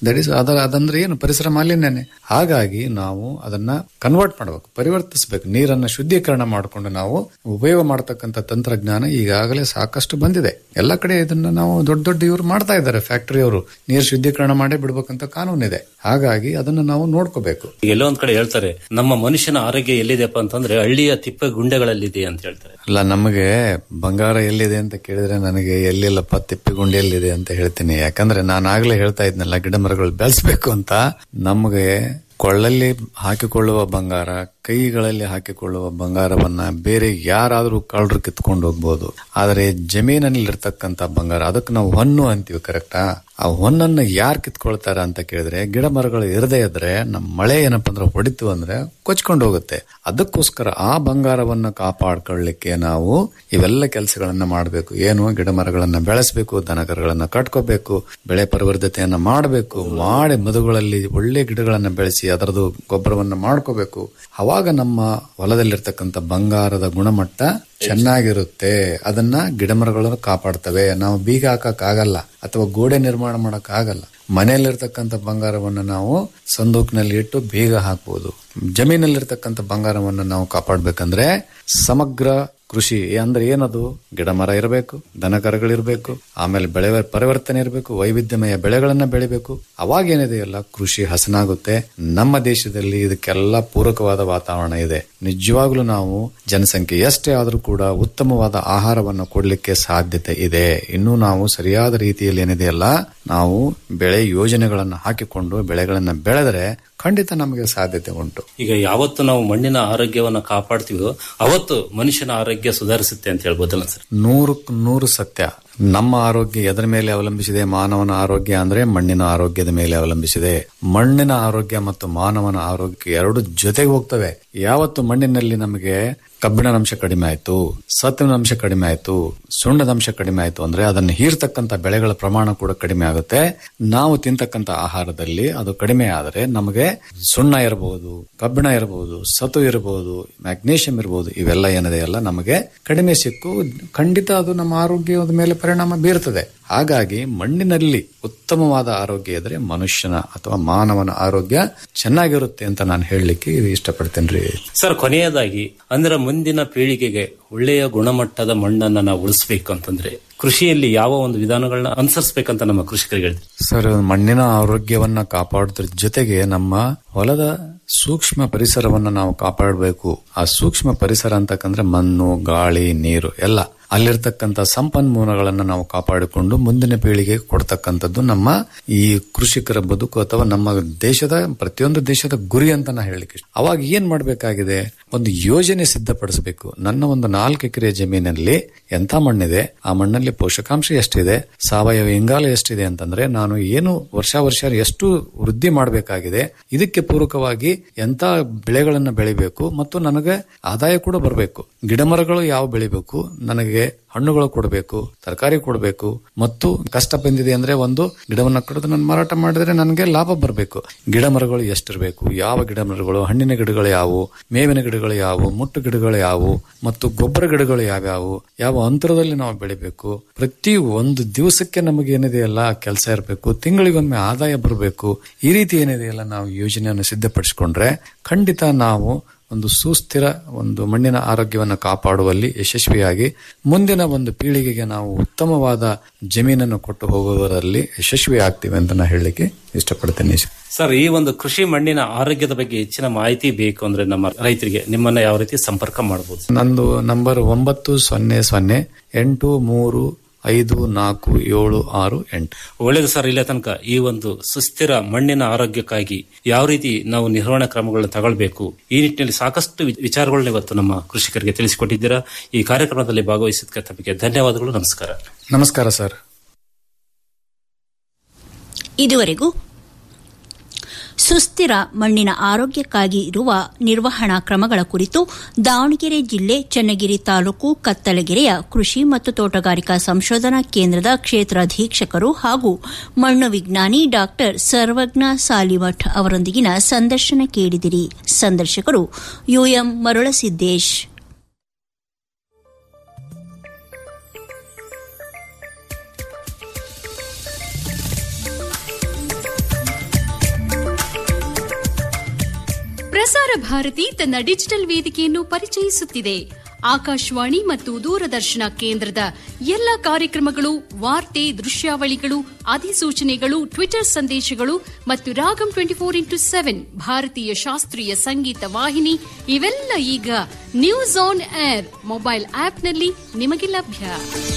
S14: ದಟ್ ಇಸ್ ಅದರ ಅದಂದ್ರೆ ಏನು ಪರಿಸರ ಮಾಲಿನ್ಯನೇ ಹಾಗಾಗಿ ನಾವು ಅದನ್ನ ಕನ್ವರ್ಟ್ ಮಾಡಬೇಕು ಪರಿವರ್ತಿಸಬೇಕು ನೀರನ್ನ ಶುದ್ಧೀಕರಣ ಮಾಡಿಕೊಂಡು ನಾವು ಉಪಯೋಗ ಮಾಡತಕ್ಕಂಥ ತಂತ್ರಜ್ಞಾನ ಈಗಾಗಲೇ ಸಾಕಷ್ಟು ಬಂದಿದೆ ಎಲ್ಲ ಕಡೆ ಇದನ್ನ ನಾವು ದೊಡ್ಡ ದೊಡ್ಡ ಇವರು ಮಾಡ್ತಾ ಇದ್ದಾರೆ ಫ್ಯಾಕ್ಟರಿಯವರು ನೀರು ಶುದ್ಧೀಕರಣ ಮಾಡೇ ಬಿಡ್ಬೇಕಂತ ಕಾನೂನಿದೆ ಹಾಗಾಗಿ ಅದನ್ನ ನಾವು ನೋಡ್ಕೋಬೇಕು
S13: ಎಲ್ಲೋ ಒಂದ್ ಕಡೆ ಹೇಳ್ತಾರೆ ನಮ್ಮ ಮನುಷ್ಯನ ಆರೋಗ್ಯ ಎಲ್ಲಿದೆಪ್ಪ ಅಂತಂದ್ರೆ ಹಳ್ಳಿಯ ತಿಪ್ಪೆ ಗುಂಡೆಗಳಲ್ಲಿದೆ ಅಂತ ಹೇಳ್ತಾರೆ
S14: ಅಲ್ಲ ನಮಗೆ ಬಂಗಾರ ಎಲ್ಲಿದೆ ಅಂತ ಕೇಳಿದ್ರೆ ನನಗೆ ಎಲ್ಲಿಲ್ಲಪ್ಪ ತಿಪ್ಪಿಗುಂಡಿ ಎಲ್ಲಿದೆ ಅಂತ ಹೇಳ್ತೀನಿ ಯಾಕಂದ್ರೆ ನಾನು ಆಗ್ಲೇ ಹೇಳ್ತಾ ಇದ್ನಲ್ಲ ಗಿಡ ಮರಗಳು ಬೆಳೆಸ್ಬೇಕು ಅಂತ ನಮಗೆ ಕೊಳ್ಳಲ್ಲಿ ಹಾಕಿಕೊಳ್ಳುವ ಬಂಗಾರ ಕೈಗಳಲ್ಲಿ ಹಾಕಿಕೊಳ್ಳುವ ಬಂಗಾರವನ್ನ ಬೇರೆ ಯಾರಾದ್ರೂ ಕಳ್ಳರು ಕಿತ್ಕೊಂಡು ಹೋಗ್ಬೋದು ಆದರೆ ಜಮೀನಲ್ಲಿ ಇರ್ತಕ್ಕಂತ ಬಂಗಾರ ಅದಕ್ಕೆ ನಾವು ಹೊನ್ನು ಅಂತೀವಿ ಕರೆಕ್ಟಾ ಆ ಹೊನ್ನನ್ನ ಯಾರು ಕಿತ್ಕೊಳ್ತಾರ ಅಂತ ಕೇಳಿದ್ರೆ ಗಿಡ ಮರಗಳು ಇರದೇ ಇದ್ರೆ ನಮ್ಮ ಮಳೆ ಏನಪ್ಪಾ ಅಂದ್ರೆ ಹೊಡಿತು ಅಂದ್ರೆ ಕೊಚ್ಕೊಂಡು ಹೋಗುತ್ತೆ ಅದಕ್ಕೋಸ್ಕರ ಆ ಬಂಗಾರವನ್ನ ಕಾಪಾಡ್ಕೊಳ್ಳಿಕ್ಕೆ ನಾವು ಇವೆಲ್ಲ ಕೆಲಸಗಳನ್ನ ಮಾಡಬೇಕು ಏನು ಗಿಡ ಮರಗಳನ್ನ ಬೆಳೆಸಬೇಕು ದನಕರುಗಳನ್ನ ಕಟ್ಕೋಬೇಕು ಬೆಳೆ ಪರಿವರ್ಧತೆಯನ್ನ ಮಾಡಬೇಕು ಮಾಡಿ ಮದುಗಳಲ್ಲಿ ಒಳ್ಳೆ ಗಿಡಗಳನ್ನ ಬೆಳೆಸಿ ಅದರದ್ದು ಗೊಬ್ಬರವನ್ನ ಮಾಡ್ಕೋಬೇಕು ಅವಾಗ ನಮ್ಮ ಹೊಲದಲ್ಲಿರ್ತಕ್ಕಂಥ ಬಂಗಾರದ ಗುಣಮಟ್ಟ ಚೆನ್ನಾಗಿರುತ್ತೆ ಅದನ್ನ ಗಿಡಮರಗಳನ್ನು ಕಾಪಾಡ್ತವೆ ನಾವು ಬೀಗ ಹಾಕಕ್ ಆಗಲ್ಲ ಅಥವಾ ಗೋಡೆ ನಿರ್ಮಾಣ ಮಾಡಕ್ ಆಗಲ್ಲ ಮನೆಯಲ್ಲಿರ್ತಕ್ಕಂಥ ಬಂಗಾರವನ್ನು ನಾವು ಸಂದೂಕಿನಲ್ಲಿ ಇಟ್ಟು ಬೀಗ ಹಾಕಬಹುದು ಜಮೀನಲ್ಲಿರ್ತಕ್ಕಂಥ ಬಂಗಾರವನ್ನು ನಾವು ಕಾಪಾಡ್ಬೇಕಂದ್ರೆ ಸಮಗ್ರ ಕೃಷಿ ಅಂದ್ರೆ ಏನದು ಗಿಡ ಮರ ಇರಬೇಕು ದನಕರಗಳಿರ್ಬೇಕು ಆಮೇಲೆ ಬೆಳೆ ಪರಿವರ್ತನೆ ಇರಬೇಕು ವೈವಿಧ್ಯಮಯ ಬೆಳೆಗಳನ್ನ ಬೆಳಿಬೇಕು ಅವಾಗ ಏನಿದೆಯಲ್ಲ ಕೃಷಿ ಹಸನಾಗುತ್ತೆ ನಮ್ಮ ದೇಶದಲ್ಲಿ ಇದಕ್ಕೆಲ್ಲ ಪೂರಕವಾದ ವಾತಾವರಣ ಇದೆ ನಿಜವಾಗ್ಲೂ ನಾವು ಜನಸಂಖ್ಯೆ ಎಷ್ಟೇ ಆದ್ರೂ ಕೂಡ ಉತ್ತಮವಾದ ಆಹಾರವನ್ನು ಕೊಡ್ಲಿಕ್ಕೆ ಸಾಧ್ಯತೆ ಇದೆ ಇನ್ನು ನಾವು ಸರಿಯಾದ ರೀತಿಯಲ್ಲಿ ಏನಿದೆಯಲ್ಲ ನಾವು ಬೆಳೆ ಯೋಜನೆಗಳನ್ನು ಹಾಕಿಕೊಂಡು ಬೆಳೆಗಳನ್ನ ಬೆಳೆದರೆ ಖಂಡಿತ ನಮಗೆ ಸಾಧ್ಯತೆ ಉಂಟು
S13: ಈಗ ಯಾವತ್ತು ನಾವು ಮಣ್ಣಿನ ಆರೋಗ್ಯವನ್ನ ಕಾಪಾಡ್ತೀವೋ ಅವತ್ತು ಮನುಷ್ಯನ ಆರೋಗ್ಯ ಸುಧಾರಿಸುತ್ತೆ ಅಂತ ಹೇಳ್ಬೋದಲ್ಲ ಸರ್
S14: ನೂರಕ್ಕೆ ನೂರು ಸತ್ಯ ನಮ್ಮ ಆರೋಗ್ಯ ಎದರ ಮೇಲೆ ಅವಲಂಬಿಸಿದೆ ಮಾನವನ ಆರೋಗ್ಯ ಅಂದ್ರೆ ಮಣ್ಣಿನ ಆರೋಗ್ಯದ ಮೇಲೆ ಅವಲಂಬಿಸಿದೆ ಮಣ್ಣಿನ ಆರೋಗ್ಯ ಮತ್ತು ಮಾನವನ ಆರೋಗ್ಯ ಎರಡು ಜೊತೆಗೆ ಹೋಗ್ತವೆ ಯಾವತ್ತು ಮಣ್ಣಿನಲ್ಲಿ ನಮಗೆ ಕಬ್ಬಿಣದ ಅಂಶ ಕಡಿಮೆ ಆಯ್ತು ಸತ್ವದ ಅಂಶ ಕಡಿಮೆ ಆಯ್ತು ಸುಣ್ಣದ ಅಂಶ ಕಡಿಮೆ ಆಯ್ತು ಅಂದ್ರೆ ಅದನ್ನು ಹೀರ್ತಕ್ಕಂಥ ಬೆಳೆಗಳ ಪ್ರಮಾಣ ಕೂಡ ಕಡಿಮೆ ಆಗುತ್ತೆ ನಾವು ತಿಂತಕ್ಕಂಥ ಆಹಾರದಲ್ಲಿ ಅದು ಕಡಿಮೆ ಆದರೆ ನಮಗೆ ಸುಣ್ಣ ಇರಬಹುದು ಕಬ್ಬಿಣ ಇರಬಹುದು ಸತು ಇರಬಹುದು ಮ್ಯಾಗ್ನೇಷಿಯಂ ಇರಬಹುದು ಇವೆಲ್ಲ ಏನಿದೆ ಎಲ್ಲ ನಮಗೆ ಕಡಿಮೆ ಸಿಕ್ಕು ಖಂಡಿತ ಅದು ನಮ್ಮ ಆರೋಗ್ಯದ ಮೇಲೆ ಪರಿಣಾಮ ಬೀರುತ್ತದೆ ಹಾಗಾಗಿ ಮಣ್ಣಿನಲ್ಲಿ ಉತ್ತಮವಾದ ಆರೋಗ್ಯ ಇದ್ರೆ ಮನುಷ್ಯನ ಅಥವಾ ಮಾನವನ ಆರೋಗ್ಯ ಚೆನ್ನಾಗಿರುತ್ತೆ ಅಂತ ನಾನು ಹೇಳಲಿಕ್ಕೆ ಇಷ್ಟಪಡ್ತೇನೆ ರೀ
S13: ಸರ್ ಕೊನೆಯದಾಗಿ ಅಂದ್ರೆ ಮುಂದಿನ ಪೀಳಿಗೆಗೆ ಒಳ್ಳೆಯ ಗುಣಮಟ್ಟದ ಮಣ್ಣನ್ನ ನಾವು ಉಳಿಸ್ಬೇಕು ಅಂತಂದ್ರೆ ಕೃಷಿಯಲ್ಲಿ ಯಾವ ಒಂದು ವಿಧಾನಗಳನ್ನ ಅನುಸರಿಸಬೇಕಂತ ನಮ್ಮ ಕೃಷಿಕರಿಗೆ ಹೇಳ್ತೀವಿ
S14: ಸರ್ ಮಣ್ಣಿನ ಆರೋಗ್ಯವನ್ನ ಕಾಪಾಡೋದ್ರ ಜೊತೆಗೆ ನಮ್ಮ ಹೊಲದ ಸೂಕ್ಷ್ಮ ಪರಿಸರವನ್ನ ನಾವು ಕಾಪಾಡಬೇಕು ಆ ಸೂಕ್ಷ್ಮ ಪರಿಸರ ಅಂತಕ್ಕಂದ್ರೆ ಮಣ್ಣು ಗಾಳಿ ನೀರು ಎಲ್ಲ ಅಲ್ಲಿರ್ತಕ್ಕಂಥ ಸಂಪನ್ಮೂಲಗಳನ್ನ ನಾವು ಕಾಪಾಡಿಕೊಂಡು ಮುಂದಿನ ಪೀಳಿಗೆಗೆ ಕೊಡ್ತಕ್ಕಂಥದ್ದು ನಮ್ಮ ಈ ಕೃಷಿಕರ ಬದುಕು ಅಥವಾ ನಮ್ಮ ದೇಶದ ಪ್ರತಿಯೊಂದು ದೇಶದ ಗುರಿ ಅಂತ ನಾ ಹೇಳಲಿಕ್ಕೆ ಇಷ್ಟ. ಅವಾಗ ಏನ್ ಮಾಡಬೇಕಾಗಿದೆ ಒಂದು ಯೋಜನೆ ಸಿದ್ಧಪಡಿಸಬೇಕು ನನ್ನ ಒಂದು ನಾಲ್ಕು ಎಕರೆ ಜಮೀನಲ್ಲಿ ಎಂಥ ಮಣ್ಣಿದೆ ಆ ಮಣ್ಣಲ್ಲಿ ಪೋಷಕಾಂಶ ಎಷ್ಟಿದೆ ಸಾವಯವ ಇಂಗಾಲ ಎಷ್ಟಿದೆ ಅಂತಂದ್ರೆ ನಾನು ಏನು ವರ್ಷ ವರ್ಷ ಎಷ್ಟು ವೃದ್ಧಿ ಮಾಡಬೇಕಾಗಿದೆ ಇದಕ್ಕೆ ಪೂರಕವಾಗಿ ಎಂತ ಬೆಳೆಗಳನ್ನ ಬೆಳಿಬೇಕು ಮತ್ತು ನನಗೆ ಆದಾಯ ಕೂಡ ಬರಬೇಕು ಗಿಡಮರಗಳು ಯಾವ ಬೆಳಿಬೇಕು ನನಗೆ ಹಣ್ಣುಗಳು ಕೊಡಬೇಕು ತರಕಾರಿ ಕೊಡಬೇಕು ಮತ್ತು ಕಷ್ಟ ಬಂದಿದೆ ಅಂದ್ರೆ ಒಂದು ಗಿಡವನ್ನ ಕಡಿದು ನಾನು ಮಾರಾಟ ಮಾಡಿದ್ರೆ ನನಗೆ ಲಾಭ ಬರಬೇಕು ಗಿಡ ಮರಗಳು ಎಷ್ಟಿರಬೇಕು ಯಾವ ಗಿಡ ಮರಗಳು ಹಣ್ಣಿನ ಗಿಡಗಳು ಯಾವುವು ಮೇವಿನ ಗಿಡಗಳು ಯಾವುವು ಮುಟ್ಟು ಗಿಡಗಳು ಯಾವುವು ಮತ್ತು ಗೊಬ್ಬರ ಗಿಡಗಳು ಯಾವ್ಯಾವು ಯಾವ ಅಂತರದಲ್ಲಿ ನಾವು ಬೆಳಿಬೇಕು ಪ್ರತಿ ಒಂದು ದಿವಸಕ್ಕೆ ನಮಗೆ ಏನಿದೆಯಲ್ಲ ಕೆಲಸ ಇರಬೇಕು ತಿಂಗಳಿಗೊಮ್ಮೆ ಆದಾಯ ಬರಬೇಕು ಈ ರೀತಿ ಏನಿದೆಯಲ್ಲ ನಾವು ಯೋಜನೆಯನ್ನು ಸಿದ್ಧಪಡಿಸಿಕೊಂಡ್ರೆ ಖಂಡಿತ ನಾವು ಒಂದು ಸುಸ್ಥಿರ ಒಂದು ಮಣ್ಣಿನ ಆರೋಗ್ಯವನ್ನು ಕಾಪಾಡುವಲ್ಲಿ ಯಶಸ್ವಿಯಾಗಿ ಮುಂದಿನ ಒಂದು ಪೀಳಿಗೆಗೆ ನಾವು ಉತ್ತಮವಾದ ಜಮೀನನ್ನು ಕೊಟ್ಟು ಹೋಗುವುದರಲ್ಲಿ ಯಶಸ್ವಿ ಆಗ್ತೀವಿ ಅಂತ ನಾನು ಹೇಳಲಿಕ್ಕೆ ಇಷ್ಟಪಡ್ತೇನೆ
S13: ಸರ್ ಈ ಒಂದು ಕೃಷಿ ಮಣ್ಣಿನ ಆರೋಗ್ಯದ ಬಗ್ಗೆ ಹೆಚ್ಚಿನ ಮಾಹಿತಿ ಬೇಕು ಅಂದ್ರೆ ನಮ್ಮ ರೈತರಿಗೆ ನಿಮ್ಮನ್ನ ಯಾವ ರೀತಿ ಸಂಪರ್ಕ ಮಾಡಬಹುದು
S14: ನಂದು ನಂಬರ್ ಒಂಬತ್ತು ಸೊನ್ನೆ ಸೊನ್ನೆ ಎಂಟು ಮೂರು ಐದು ನಾಲ್ಕು ಏಳು ಆರು ಎಂಟು
S13: ಒಳ್ಳೆಯದು ಸರ್ ಇಲ್ಲೇ ತನಕ ಈ ಒಂದು ಸುಸ್ಥಿರ ಮಣ್ಣಿನ ಆರೋಗ್ಯಕ್ಕಾಗಿ ಯಾವ ರೀತಿ ನಾವು ನಿರ್ವಹಣಾ ಕ್ರಮಗಳನ್ನು ತಗೊಳ್ಬೇಕು ಈ ನಿಟ್ಟಿನಲ್ಲಿ ಸಾಕಷ್ಟು ವಿ- ವಿಚಾರಗಳನ್ನ ಇವತ್ತು ನಮ್ಮ ಕೃಷಿಕರಿಗೆ ತಿಳಿಸಿಕೊಟ್ಟಿದ್ದೀರಾ ಈ ಕಾರ್ಯಕ್ರಮದಲ್ಲಿ ಭಾಗವಹಿಸಿದ ತಮಗೆ ಧನ್ಯವಾದಗಳು ನಮಸ್ಕಾರ
S14: ನಮಸ್ಕಾರ ಸರ್
S8: ಇದುವರೆಗೂ ಸುಸ್ಥಿರ ಮಣ್ಣಿನ ಆರೋಗ್ಯಕ್ಕಾಗಿ ಇರುವ ನಿರ್ವಹಣಾ ಕ್ರಮಗಳ ಕುರಿತು ದಾವಣಗೆರೆ ಜಿಲ್ಲೆ ಚನ್ನಗಿರಿ ತಾಲೂಕು ಕತ್ತಲಗೆರೆಯ ಕೃಷಿ ಮತ್ತು ತೋಟಗಾರಿಕಾ ಸಂಶೋಧನಾ ಕೇಂದ್ರದ ಕ್ಷೇತ್ರ ಅಧೀಕ್ಷಕರು ಹಾಗೂ ಮಣ್ಣು ವಿಜ್ಞಾನಿ ಡಾ ಸರ್ವಜ್ಞ ಸಾಲಿಮಠ್ ಅವರೊಂದಿಗಿನ ಸಂದರ್ಶನ ಕೇಳಿದಿರಿ ಸಂದರ್ಶಕರು ಯುಎಂ ಮರುಳಸಿದ್ದೇಶ್
S12: ಪ್ರಸಾರ ಭಾರತಿ ತನ್ನ ಡಿಜಿಟಲ್ ವೇದಿಕೆಯನ್ನು ಪರಿಚಯಿಸುತ್ತಿದೆ ಆಕಾಶವಾಣಿ ಮತ್ತು ದೂರದರ್ಶನ ಕೇಂದ್ರದ ಎಲ್ಲ ಕಾರ್ಯಕ್ರಮಗಳು ವಾರ್ತೆ ದೃಶ್ಯಾವಳಿಗಳು ಅಧಿಸೂಚನೆಗಳು ಟ್ವಿಟರ್ ಸಂದೇಶಗಳು ಮತ್ತು Ragam twenty four into seven ಭಾರತೀಯ ಶಾಸ್ತ್ರೀಯ ಸಂಗೀತ ವಾಹಿನಿ ಇವೆಲ್ಲ ಈಗ ನ್ಯೂಸ್ ಆನ್ ಏರ್ ಮೊಬೈಲ್ ಆಪ್ನಲ್ಲಿ ನಿಮಗೆ ಲಭ್ಯ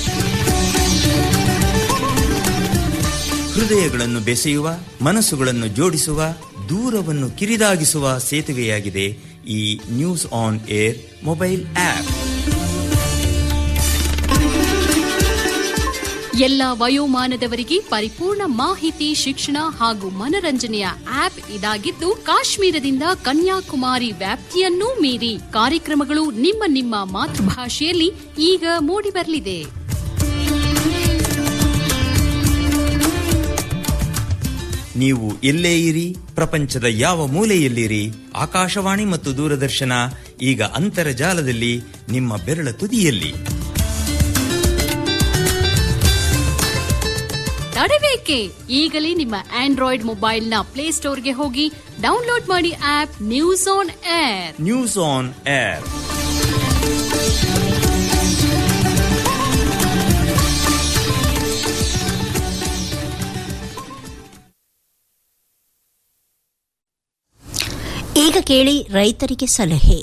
S15: ಹೃದಯಗಳನ್ನು ಬೆಸೆಯುವ ಮನಸ್ಸುಗಳನ್ನು ಜೋಡಿಸುವ ದೂರವನ್ನು ಕಿರಿದಾಗಿಸುವ ಸೇತುವೆಯಾಗಿದೆ ಈ news on air mobile app
S12: ಎಲ್ಲ ವಯೋಮಾನದವರಿಗೆ ಪರಿಪೂರ್ಣ ಮಾಹಿತಿ ಶಿಕ್ಷಣ ಹಾಗೂ ಮನರಂಜನೆಯ ಆಪ್ ಇದಾಗಿದ್ದು ಕಾಶ್ಮೀರದಿಂದ ಕನ್ಯಾಕುಮಾರಿ ವ್ಯಾಪ್ತಿಯನ್ನೂ ಮೀರಿ ಕಾರ್ಯಕ್ರಮಗಳು ನಿಮ್ಮ ನಿಮ್ಮ ಮಾತೃಭಾಷೆಯಲ್ಲಿ ಈಗ ಮೂಡಿಬರಲಿದೆ
S15: ನೀವು ಎಲ್ಲೇ ಇರಿ ಪ್ರಪಂಚದ ಯಾವ ಮೂಲೆಯಲ್ಲಿರಿ ಆಕಾಶವಾಣಿ ಮತ್ತು ದೂರದರ್ಶನ ಈಗ ಅಂತರ್ಜಾಲದಲ್ಲಿ ನಿಮ್ಮ ಬೆರಳ ತುದಿಯಲ್ಲಿ
S12: ತಡಬೇಕೆ ಈಗಲೇ ನಿಮ್ಮ ಆಂಡ್ರಾಯ್ಡ್ ಮೊಬೈಲ್ನ ಪ್ಲೇಸ್ಟೋರ್ಗೆ ಹೋಗಿ ಡೌನ್ಲೋಡ್ ಮಾಡಿ app news on air
S15: news on air
S8: ಈಗ ಕೇಳಿ ರೈತರಿಗೆ ಸಲಹೆ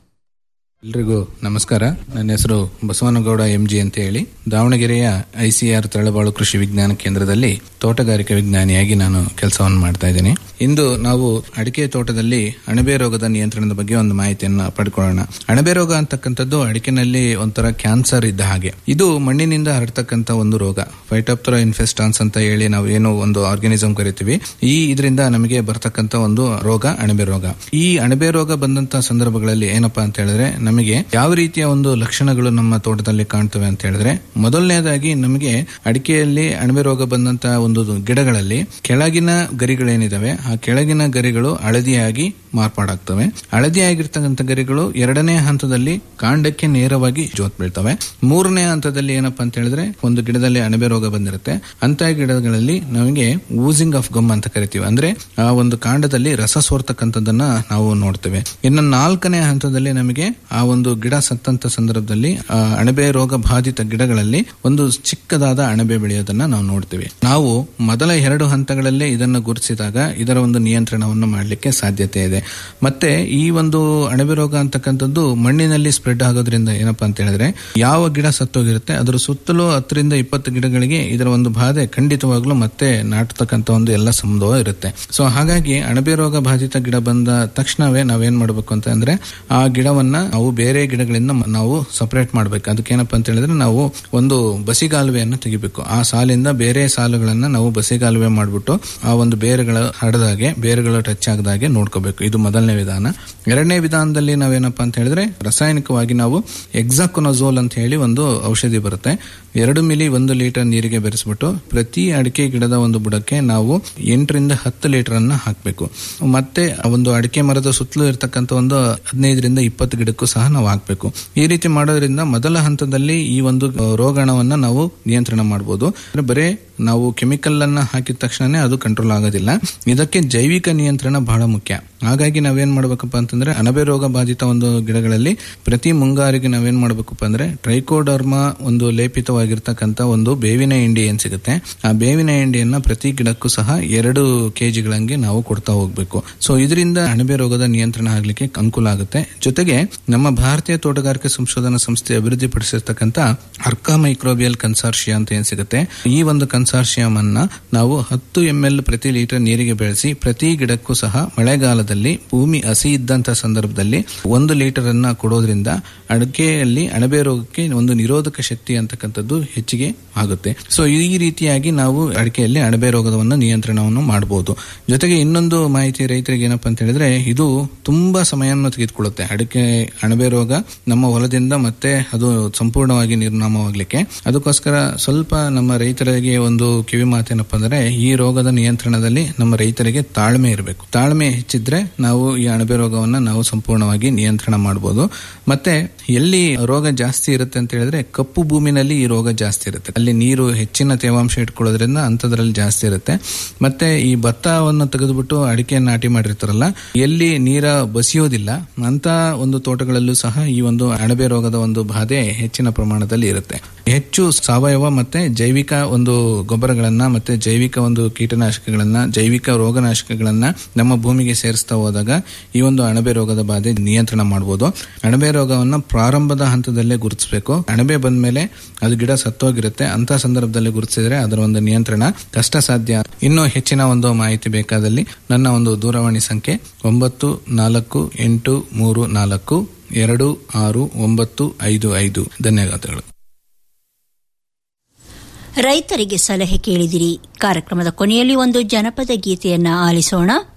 S16: ಎಲ್ರಿಗೂ ನಮಸ್ಕಾರ ನನ್ನ ಹೆಸರು ಬಸವನಗೌಡ ಎಂಜಿ ಅಂತ ಹೇಳಿ ದಾವಣಗೆರೆಯ ಐಸಿಆರ್ ತಳಬಾಳು ಕೃಷಿ ವಿಜ್ಞಾನ ಕೇಂದ್ರದಲ್ಲಿ ತೋಟಗಾರಿಕೆ ವಿಜ್ಞಾನಿಯಾಗಿ ನಾನು ಕೆಲಸವನ್ನು ಮಾಡ್ತಾ ಇದ್ದೀನಿ ಇಂದು ನಾವು ಅಡಿಕೆ ತೋಟದಲ್ಲಿ ಅಣಬೆ ರೋಗದ ನಿಯಂತ್ರಣದ ಬಗ್ಗೆ ಒಂದು ಮಾಹಿತಿಯನ್ನು ಪಡ್ಕೊಳ್ಳೋಣ ಅಣಬೆ ರೋಗ ಅಂತಕ್ಕಂಥದ್ದು ಅಡಿಕೆನಲ್ಲಿ ಒಂಥರ ಕ್ಯಾನ್ಸರ್ ಇದ್ದ ಹಾಗೆ ಇದು ಮಣ್ಣಿನಿಂದ ಹರಡ್ತಕ್ಕಂಥ ಒಂದು ರೋಗ ಫೈಟೋಪ್ತರಾ ಇನ್ಫೆಸ್ಟಾನ್ಸ್ ಅಂತ ಹೇಳಿ ನಾವು ಏನು ಒಂದು ಆರ್ಗಾನಿಸಮ್ ಕರಿತೀವಿ ಈ ಇದರಿಂದ ನಮಗೆ ಬರ್ತಕ್ಕಂಥ ಒಂದು ರೋಗ ಅಣಬೆ ರೋಗ ಈ ಅಣಬೆ ರೋಗ ಬಂದಂತ ಸಂದರ್ಭಗಳಲ್ಲಿ ಏನಪ್ಪಾ ಅಂತ ಹೇಳಿದ್ರೆ ನಮಗೆ ಯಾವ ರೀತಿಯ ಒಂದು ಲಕ್ಷಣಗಳು ನಮ್ಮ ತೋಟದಲ್ಲಿ ಕಾಣ್ತವೆ ಅಂತ ಹೇಳಿದ್ರೆ ಮೊದಲನೇದಾಗಿ ನಮಗೆ ಅಡಿಕೆಯಲ್ಲಿ ಅಣಬೆ ರೋಗ ಬಂದಂತ ಒಂದು ಗಿಡಗಳಲ್ಲಿ ಕೆಳಗಿನ ಗರಿಗಳೇನಿದಾವೆ ಆ ಕೆಳಗಿನ ಗರಿಗಳು ಹಳದಿಯಾಗಿ ಮಾರ್ಪಾಡಾಗ್ತವೆ ಹಳದಿಯಾಗಿರ್ತಕ್ಕಂಥ ಗರಿಗಳು ಎರಡನೇ ಹಂತದಲ್ಲಿ ಕಾಂಡಕ್ಕೆ ನೇರವಾಗಿ ಜೋತ್ ಬೀಳ್ತವೆ ಮೂರನೇ ಹಂತದಲ್ಲಿ ಏನಪ್ಪಾ ಅಂತ ಹೇಳಿದ್ರೆ ಒಂದು ಗಿಡದಲ್ಲಿ ಅಣಬೆ ರೋಗ ಬಂದಿರುತ್ತೆ ಅಂತ ಗಿಡಗಳಲ್ಲಿ ನಮಗೆ ಊಸಿಂಗ್ ಆಫ್ ಗಮ್ ಅಂತ ಕರಿತೀವಿ ಅಂದ್ರೆ ಆ ಒಂದು ಕಾಂಡದಲ್ಲಿ ರಸ ಸೋರ್ತಕ್ಕಂಥದ್ದನ್ನ ನಾವು ನೋಡ್ತೇವೆ ಇನ್ನು ನಾಲ್ಕನೇ ಹಂತದಲ್ಲಿ ನಮಗೆ ಆ ಒಂದು ಗಿಡ ಸತ್ತಂತ ಸಂದರ್ಭದಲ್ಲಿ ಆ ಅಣಬೆ ರೋಗ ಬಾಧಿತ ಗಿಡಗಳಲ್ಲಿ ಒಂದು ಚಿಕ್ಕದಾದ ಅಣಬೆ ಬೆಳೆಯೋದನ್ನ ನಾವು ನೋಡ್ತೀವಿ ನಾವು ಮೊದಲ ಎರಡು ಹಂತಗಳಲ್ಲೇ ಇದನ್ನು ಗುರುತಿಸಿದಾಗ ಇದರ ಒಂದು ನಿಯಂತ್ರಣವನ್ನು ಮಾಡಲಿಕ್ಕೆ ಸಾಧ್ಯತೆ ಇದೆ ಮತ್ತೆ ಈ ಒಂದು ಅಣಬೆ ರೋಗ ಅಂತಕ್ಕಂಥದ್ದು ಮಣ್ಣಿನಲ್ಲಿ ಸ್ಪ್ರೆಡ್ ಆಗೋದ್ರಿಂದ ಏನಪ್ಪಾ ಅಂತ ಹೇಳಿದ್ರೆ ಯಾವ ಗಿಡ ಸತ್ತೋಗಿರುತ್ತೆ ಅದರ ಸುತ್ತಲೂ ಹತ್ತರಿಂದ ಇಪ್ಪತ್ತು ಗಿಡಗಳಿಗೆ ಇದರ ಒಂದು ಬಾಧೆ ಖಂಡಿತವಾಗ್ಲೂ ಮತ್ತೆ ನಾಟತಕ್ಕಂಥ ಒಂದು ಎಲ್ಲ ಸಂಭವ ಇರುತ್ತೆ ಸೊ ಹಾಗಾಗಿ ಅಣಬೆ ರೋಗ ಬಾಧಿತ ಗಿಡ ಬಂದ ತಕ್ಷಣವೇ ನಾವೇನ್ ಮಾಡಬೇಕು ಅಂತ ಅಂದ್ರೆ ಆ ಗಿಡವನ್ನ ನಾವು ಬೇರೆ ಗಿಡಗಳಿಂದ ಮ- ನಾವು ಸಪರೇಟ್ ಮಾಡಬೇಕು ಅದಕ್ಕೇನಪ್ಪ ಅಂತ ಹೇಳಿದ್ರೆ ನಾವು ಒಂದು ಬಸಿಗಾಲುವೆಯನ್ನು ತೆಗಿಬೇಕು ಆ ಸಾಲಿಂದ ಬೇರೆ ಸಾಲುಗಳನ್ನ ನಾವು ಬಸಿಗಾಲುವೆ ಮಾಡಿಬಿಟ್ಟು ಆ ಒಂದು ಬೇರುಗಳ ಹಡದಾಗೆ ಬೇರುಗಳು ಟಚ್ ಆಗದಾಗೆ ನೋಡ್ಕೋಬೇಕು ಇದು ಮೊದಲನೇ ವಿಧಾನ ಎರಡನೇ ವಿಧಾನದಲ್ಲಿ ನಾವೇನಪ್ಪ ಅಂತ ಹೇಳಿದ್ರೆ ರಾಸಾಯನಿಕವಾಗಿ ನಾವು ಎಕ್ಸಾಕೊನಜೋಲ್ ಅಂತ ಹೇಳಿ ಒಂದು ಔಷಧಿ ಬರುತ್ತೆ ಎರಡು ಮಿಲಿ ಒಂದು ಲೀಟರ್ ನೀರಿಗೆ ಬೆರೆಸ್ಬಿಟ್ಟು ಪ್ರತಿ ಅಡಿಕೆ ಗಿಡದ ಒಂದು ಬುಡಕ್ಕೆ ನಾವು ಎಂಟರಿಂದ ಹತ್ತು ಲೀಟರ್ ಅನ್ನ ಹಾಕಬೇಕು ಮತ್ತೆ ಆ ಒಂದು ಅಡಿಕೆ ಮರದ ಸುತ್ತಲೂ ಇರತಕ್ಕಂತ ಒಂದು ಹದಿನೈದರಿಂದ ಇಪ್ಪತ್ತು ಗಿಡಕ್ಕೂ ಸಹ ನಾವು ಹಾಕಬೇಕು ಈ ರೀತಿ ಮಾಡೋದ್ರಿಂದ ಮೊದಲ ಹಂತದಲ್ಲಿ ಈ ಒಂದು ಆ, ರೋಗಾಣವನ್ನ ನಾವು ನಿಯಂತ್ರಣ ಮಾಡಬಹುದು ಅಂದ್ರೆ ಬರೇ ನಾವು ಕೆಮಿಕಲ್ ಅನ್ನ ಹಾಕಿದ ತಕ್ಷಣನೇ ಅದು ಕಂಟ್ರೋಲ್ ಆಗೋದಿಲ್ಲ ಇದಕ್ಕೆ ಜೈವಿಕ ನಿಯಂತ್ರಣ ಬಹಳ ಮುಖ್ಯ ಹಾಗಾಗಿ ನಾವೇನ್ ಮಾಡ್ಬೇಕಪ್ಪ ಅಂತಂದ್ರೆ ಅಣಬೆ ರೋಗ ಬಾಧಿತ ಒಂದು ಗಿಡಗಳಲ್ಲಿ ಪ್ರತಿ ಮುಂಗಾರಿಗೆ ನಾವೇನ್ ಮಾಡ್ಬೇಕಪ್ಪ ಅಂದ್ರೆ ಟ್ರೈಕೋಡರ್ಮಾ ಒಂದು ಲೇಪಿತವಾಗಿರ್ತಕ್ಕಂಥ ಒಂದು ಬೇವಿನ ಹಿಂಡಿ ಏನ್ ಸಿಗುತ್ತೆ ಆ ಬೇವಿನ ಹಿಂಡಿಯನ್ನ ಪ್ರತಿ ಗಿಡಕ್ಕೂ ಸಹ ಎರಡು ಕೆಜಿಗಳಂಗೆ ನಾವು ಕೊಡ್ತಾ ಹೋಗ್ಬೇಕು ಸೊ ಇದರಿಂದ ಅಣಬೆ ರೋಗದ ನಿಯಂತ್ರಣ ಆಗ್ಲಿಕ್ಕೆ ಅನುಕೂಲ ಆಗುತ್ತೆ ಜೊತೆಗೆ ನಮ್ಮ ಭಾರತೀಯ ತೋಟಗಾರಿಕೆ ಸಂಶೋಧನಾ ಸಂಸ್ಥೆ ಅಭಿವೃದ್ಧಿಪಡಿಸಿರ್ತಕ್ಕಂಥ ಅರ್ಕಾ ಮೈಕ್ರೋಬಿಯಲ್ ಕನ್ಸಾರ್ಷಿಯಾ ಅಂತ ಏನ್ ಸಿಗುತ್ತೆ ಈ ಒಂದು ಕನ್ಸಾರ್ಷಿಯಂ ಅನ್ನ ನಾವು ಹತ್ತು ಎಂ ಎಲ್ ಪ್ರತಿ ಲೀಟರ್ ನೀರಿಗೆ ಬೆಳೆಸಿ ಪ್ರತಿ ಗಿಡಕ್ಕೂ ಸಹ ಮಳೆಗಾಲದಲ್ಲಿ ಭೂಮಿ ಹಸಿ ಇದ್ದಂತ ಸಂದರ್ಭದಲ್ಲಿ ಒಂದು ಲೀಟರ್ ಅನ್ನ ಕೊಡೋದ್ರಿಂದ ಅಡಿಕೆಯಲ್ಲಿ ಅಣಬೆ ರೋಗಕ್ಕೆ ಒಂದು ನಿರೋಧಕ ಶಕ್ತಿ ಅಂತಕ್ಕಂಥದ್ದು ಹೆಚ್ಚಿಗೆ ಆಗುತ್ತೆ ಸೊ ಈ ರೀತಿಯಾಗಿ ನಾವು ಅಡಿಕೆಯಲ್ಲಿ ಅಣಬೆ ರೋಗವನ್ನು ನಿಯಂತ್ರಣವನ್ನು ಮಾಡಬಹುದು ಜೊತೆಗೆ ಇನ್ನೊಂದು ಮಾಹಿತಿ ರೈತರಿಗೆ ಏನಪ್ಪಾ ಅಂತ ಹೇಳಿದ್ರೆ ಇದು ತುಂಬಾ ಸಮಯವನ್ನು ತೆಗೆದುಕೊಳ್ಳುತ್ತೆ ಅಡಿಕೆ ಅಣಬೆ ರೋಗ ನಮ್ಮ ಹೊಲದಿಂದ ಮತ್ತೆ ಅದು ಸಂಪೂರ್ಣವಾಗಿ ನಿರ್ನಾಮವಾಗಲಿಕ್ಕೆ ಅದಕ್ಕೋಸ್ಕರ ಸ್ವಲ್ಪ ನಮ್ಮ ರೈತರಿಗೆ ಒಂದು ಕಿವಿ ಮಾತೇನಪ್ಪ ಅಂದ್ರೆ ಈ ರೋಗದ ನಿಯಂತ್ರಣದಲ್ಲಿ ನಮ್ಮ ರೈತರಿಗೆ ತಾಳ್ಮೆ ಇರಬೇಕು ತಾಳ್ಮೆ ಹೆಚ್ಚಿದ್ರೆ ನಾವು ಈ ಅಣಬೆ ರೋಗವನ್ನ ನಾವು ಸಂಪೂರ್ಣವಾಗಿ ನಿಯಂತ್ರಣ ಮಾಡಬಹುದು ಮತ್ತೆ ಎಲ್ಲಿ ರೋಗ ಜಾಸ್ತಿ ಇರುತ್ತೆ ಅಂತ ಹೇಳಿದ್ರೆ ಕಪ್ಪು ಭೂಮಿನಲ್ಲಿ ಈ ರೋಗ ಜಾಸ್ತಿ ಇರುತ್ತೆ ಅಲ್ಲಿ ನೀರು ಹೆಚ್ಚಿನ ತೇವಾಂಶ ಇಟ್ಕೊಳ್ಳೋದ್ರಿಂದ ಅಂಥದ್ರಲ್ಲಿ ಜಾಸ್ತಿ ಇರುತ್ತೆ ಮತ್ತೆ ಈ ಭತ್ತವನ್ನು ತೆಗೆದುಬಿಟ್ಟು ಅಡಿಕೆ ನಾಟಿ ಮಾಡಿರ್ತಾರಲ್ಲ ಎಲ್ಲಿ ನೀರ ಬಸಿಯೋದಿಲ್ಲ ಅಂತ ಒಂದು ತೋಟಗಳಲ್ಲೂ ಸಹ ಈ ಒಂದು ಅಣಬೆ ರೋಗದ ಒಂದು ಬಾಧೆ ಹೆಚ್ಚಿನ ಪ್ರಮಾಣದಲ್ಲಿ ಇರುತ್ತೆ ಹೆಚ್ಚು ಸಾವಯವ ಮತ್ತೆ ಜೈವಿಕ ಒಂದು ಗೊಬ್ಬರಗಳನ್ನ ಮತ್ತೆ ಜೈವಿಕ ಒಂದು ಕೀಟನಾಶಕಗಳನ್ನ ಜೈವಿಕ ರೋಗನಾಶಕಗಳನ್ನ ನಮ್ಮ ಭೂಮಿಗೆ ಸೇರಿಸ್ತಾ ಹೋದಾಗ ಈ ಒಂದು ಅಣಬೆ ರೋಗದ ಬಾಧೆ ನಿಯಂತ್ರಣ ಮಾಡಬಹುದು ಅಣಬೆ ರೋಗವನ್ನ ಪ್ರಾರಂಭದ ಹಂತದಲ್ಲೇ ಗುರುತಿಸಬೇಕು ಅಣಬೆ ಬಂದ್ಮೇಲೆ ಅದು ಗಿಡ ಸತ್ತೋಗಿರುತ್ತೆ ಅಂತ ಸಂದರ್ಭದಲ್ಲಿ ಗುರುತಿಸಿದ್ರೆ ಅದರ ಒಂದು ನಿಯಂತ್ರಣ ಕಷ್ಟ ಸಾಧ್ಯ ಇನ್ನೂ ಹೆಚ್ಚಿನ ಒಂದು ಮಾಹಿತಿ ಬೇಕಾದಲ್ಲಿ ನನ್ನ ಒಂದು ದೂರವಾಣಿ ಸಂಖ್ಯೆ ಒಂಬತ್ತು ನಾಲ್ಕು ಎಂಟು ಮೂರು ನಾಲ್ಕು ಎರಡು ಆರು ಒಂಬತ್ತು ಐದು ಐದು ಧನ್ಯವಾದಗಳು
S8: ರೈತರಿಗೆ ಸಲಹೆ ಕೇಳಿದಿರಿ ಕಾರ್ಯಕ್ರಮದ ಕೊನೆಯಲ್ಲಿ ಒಂದು ಜನಪದ ಗೀತೆಯನ್ನ ಆಲಿಸೋಣ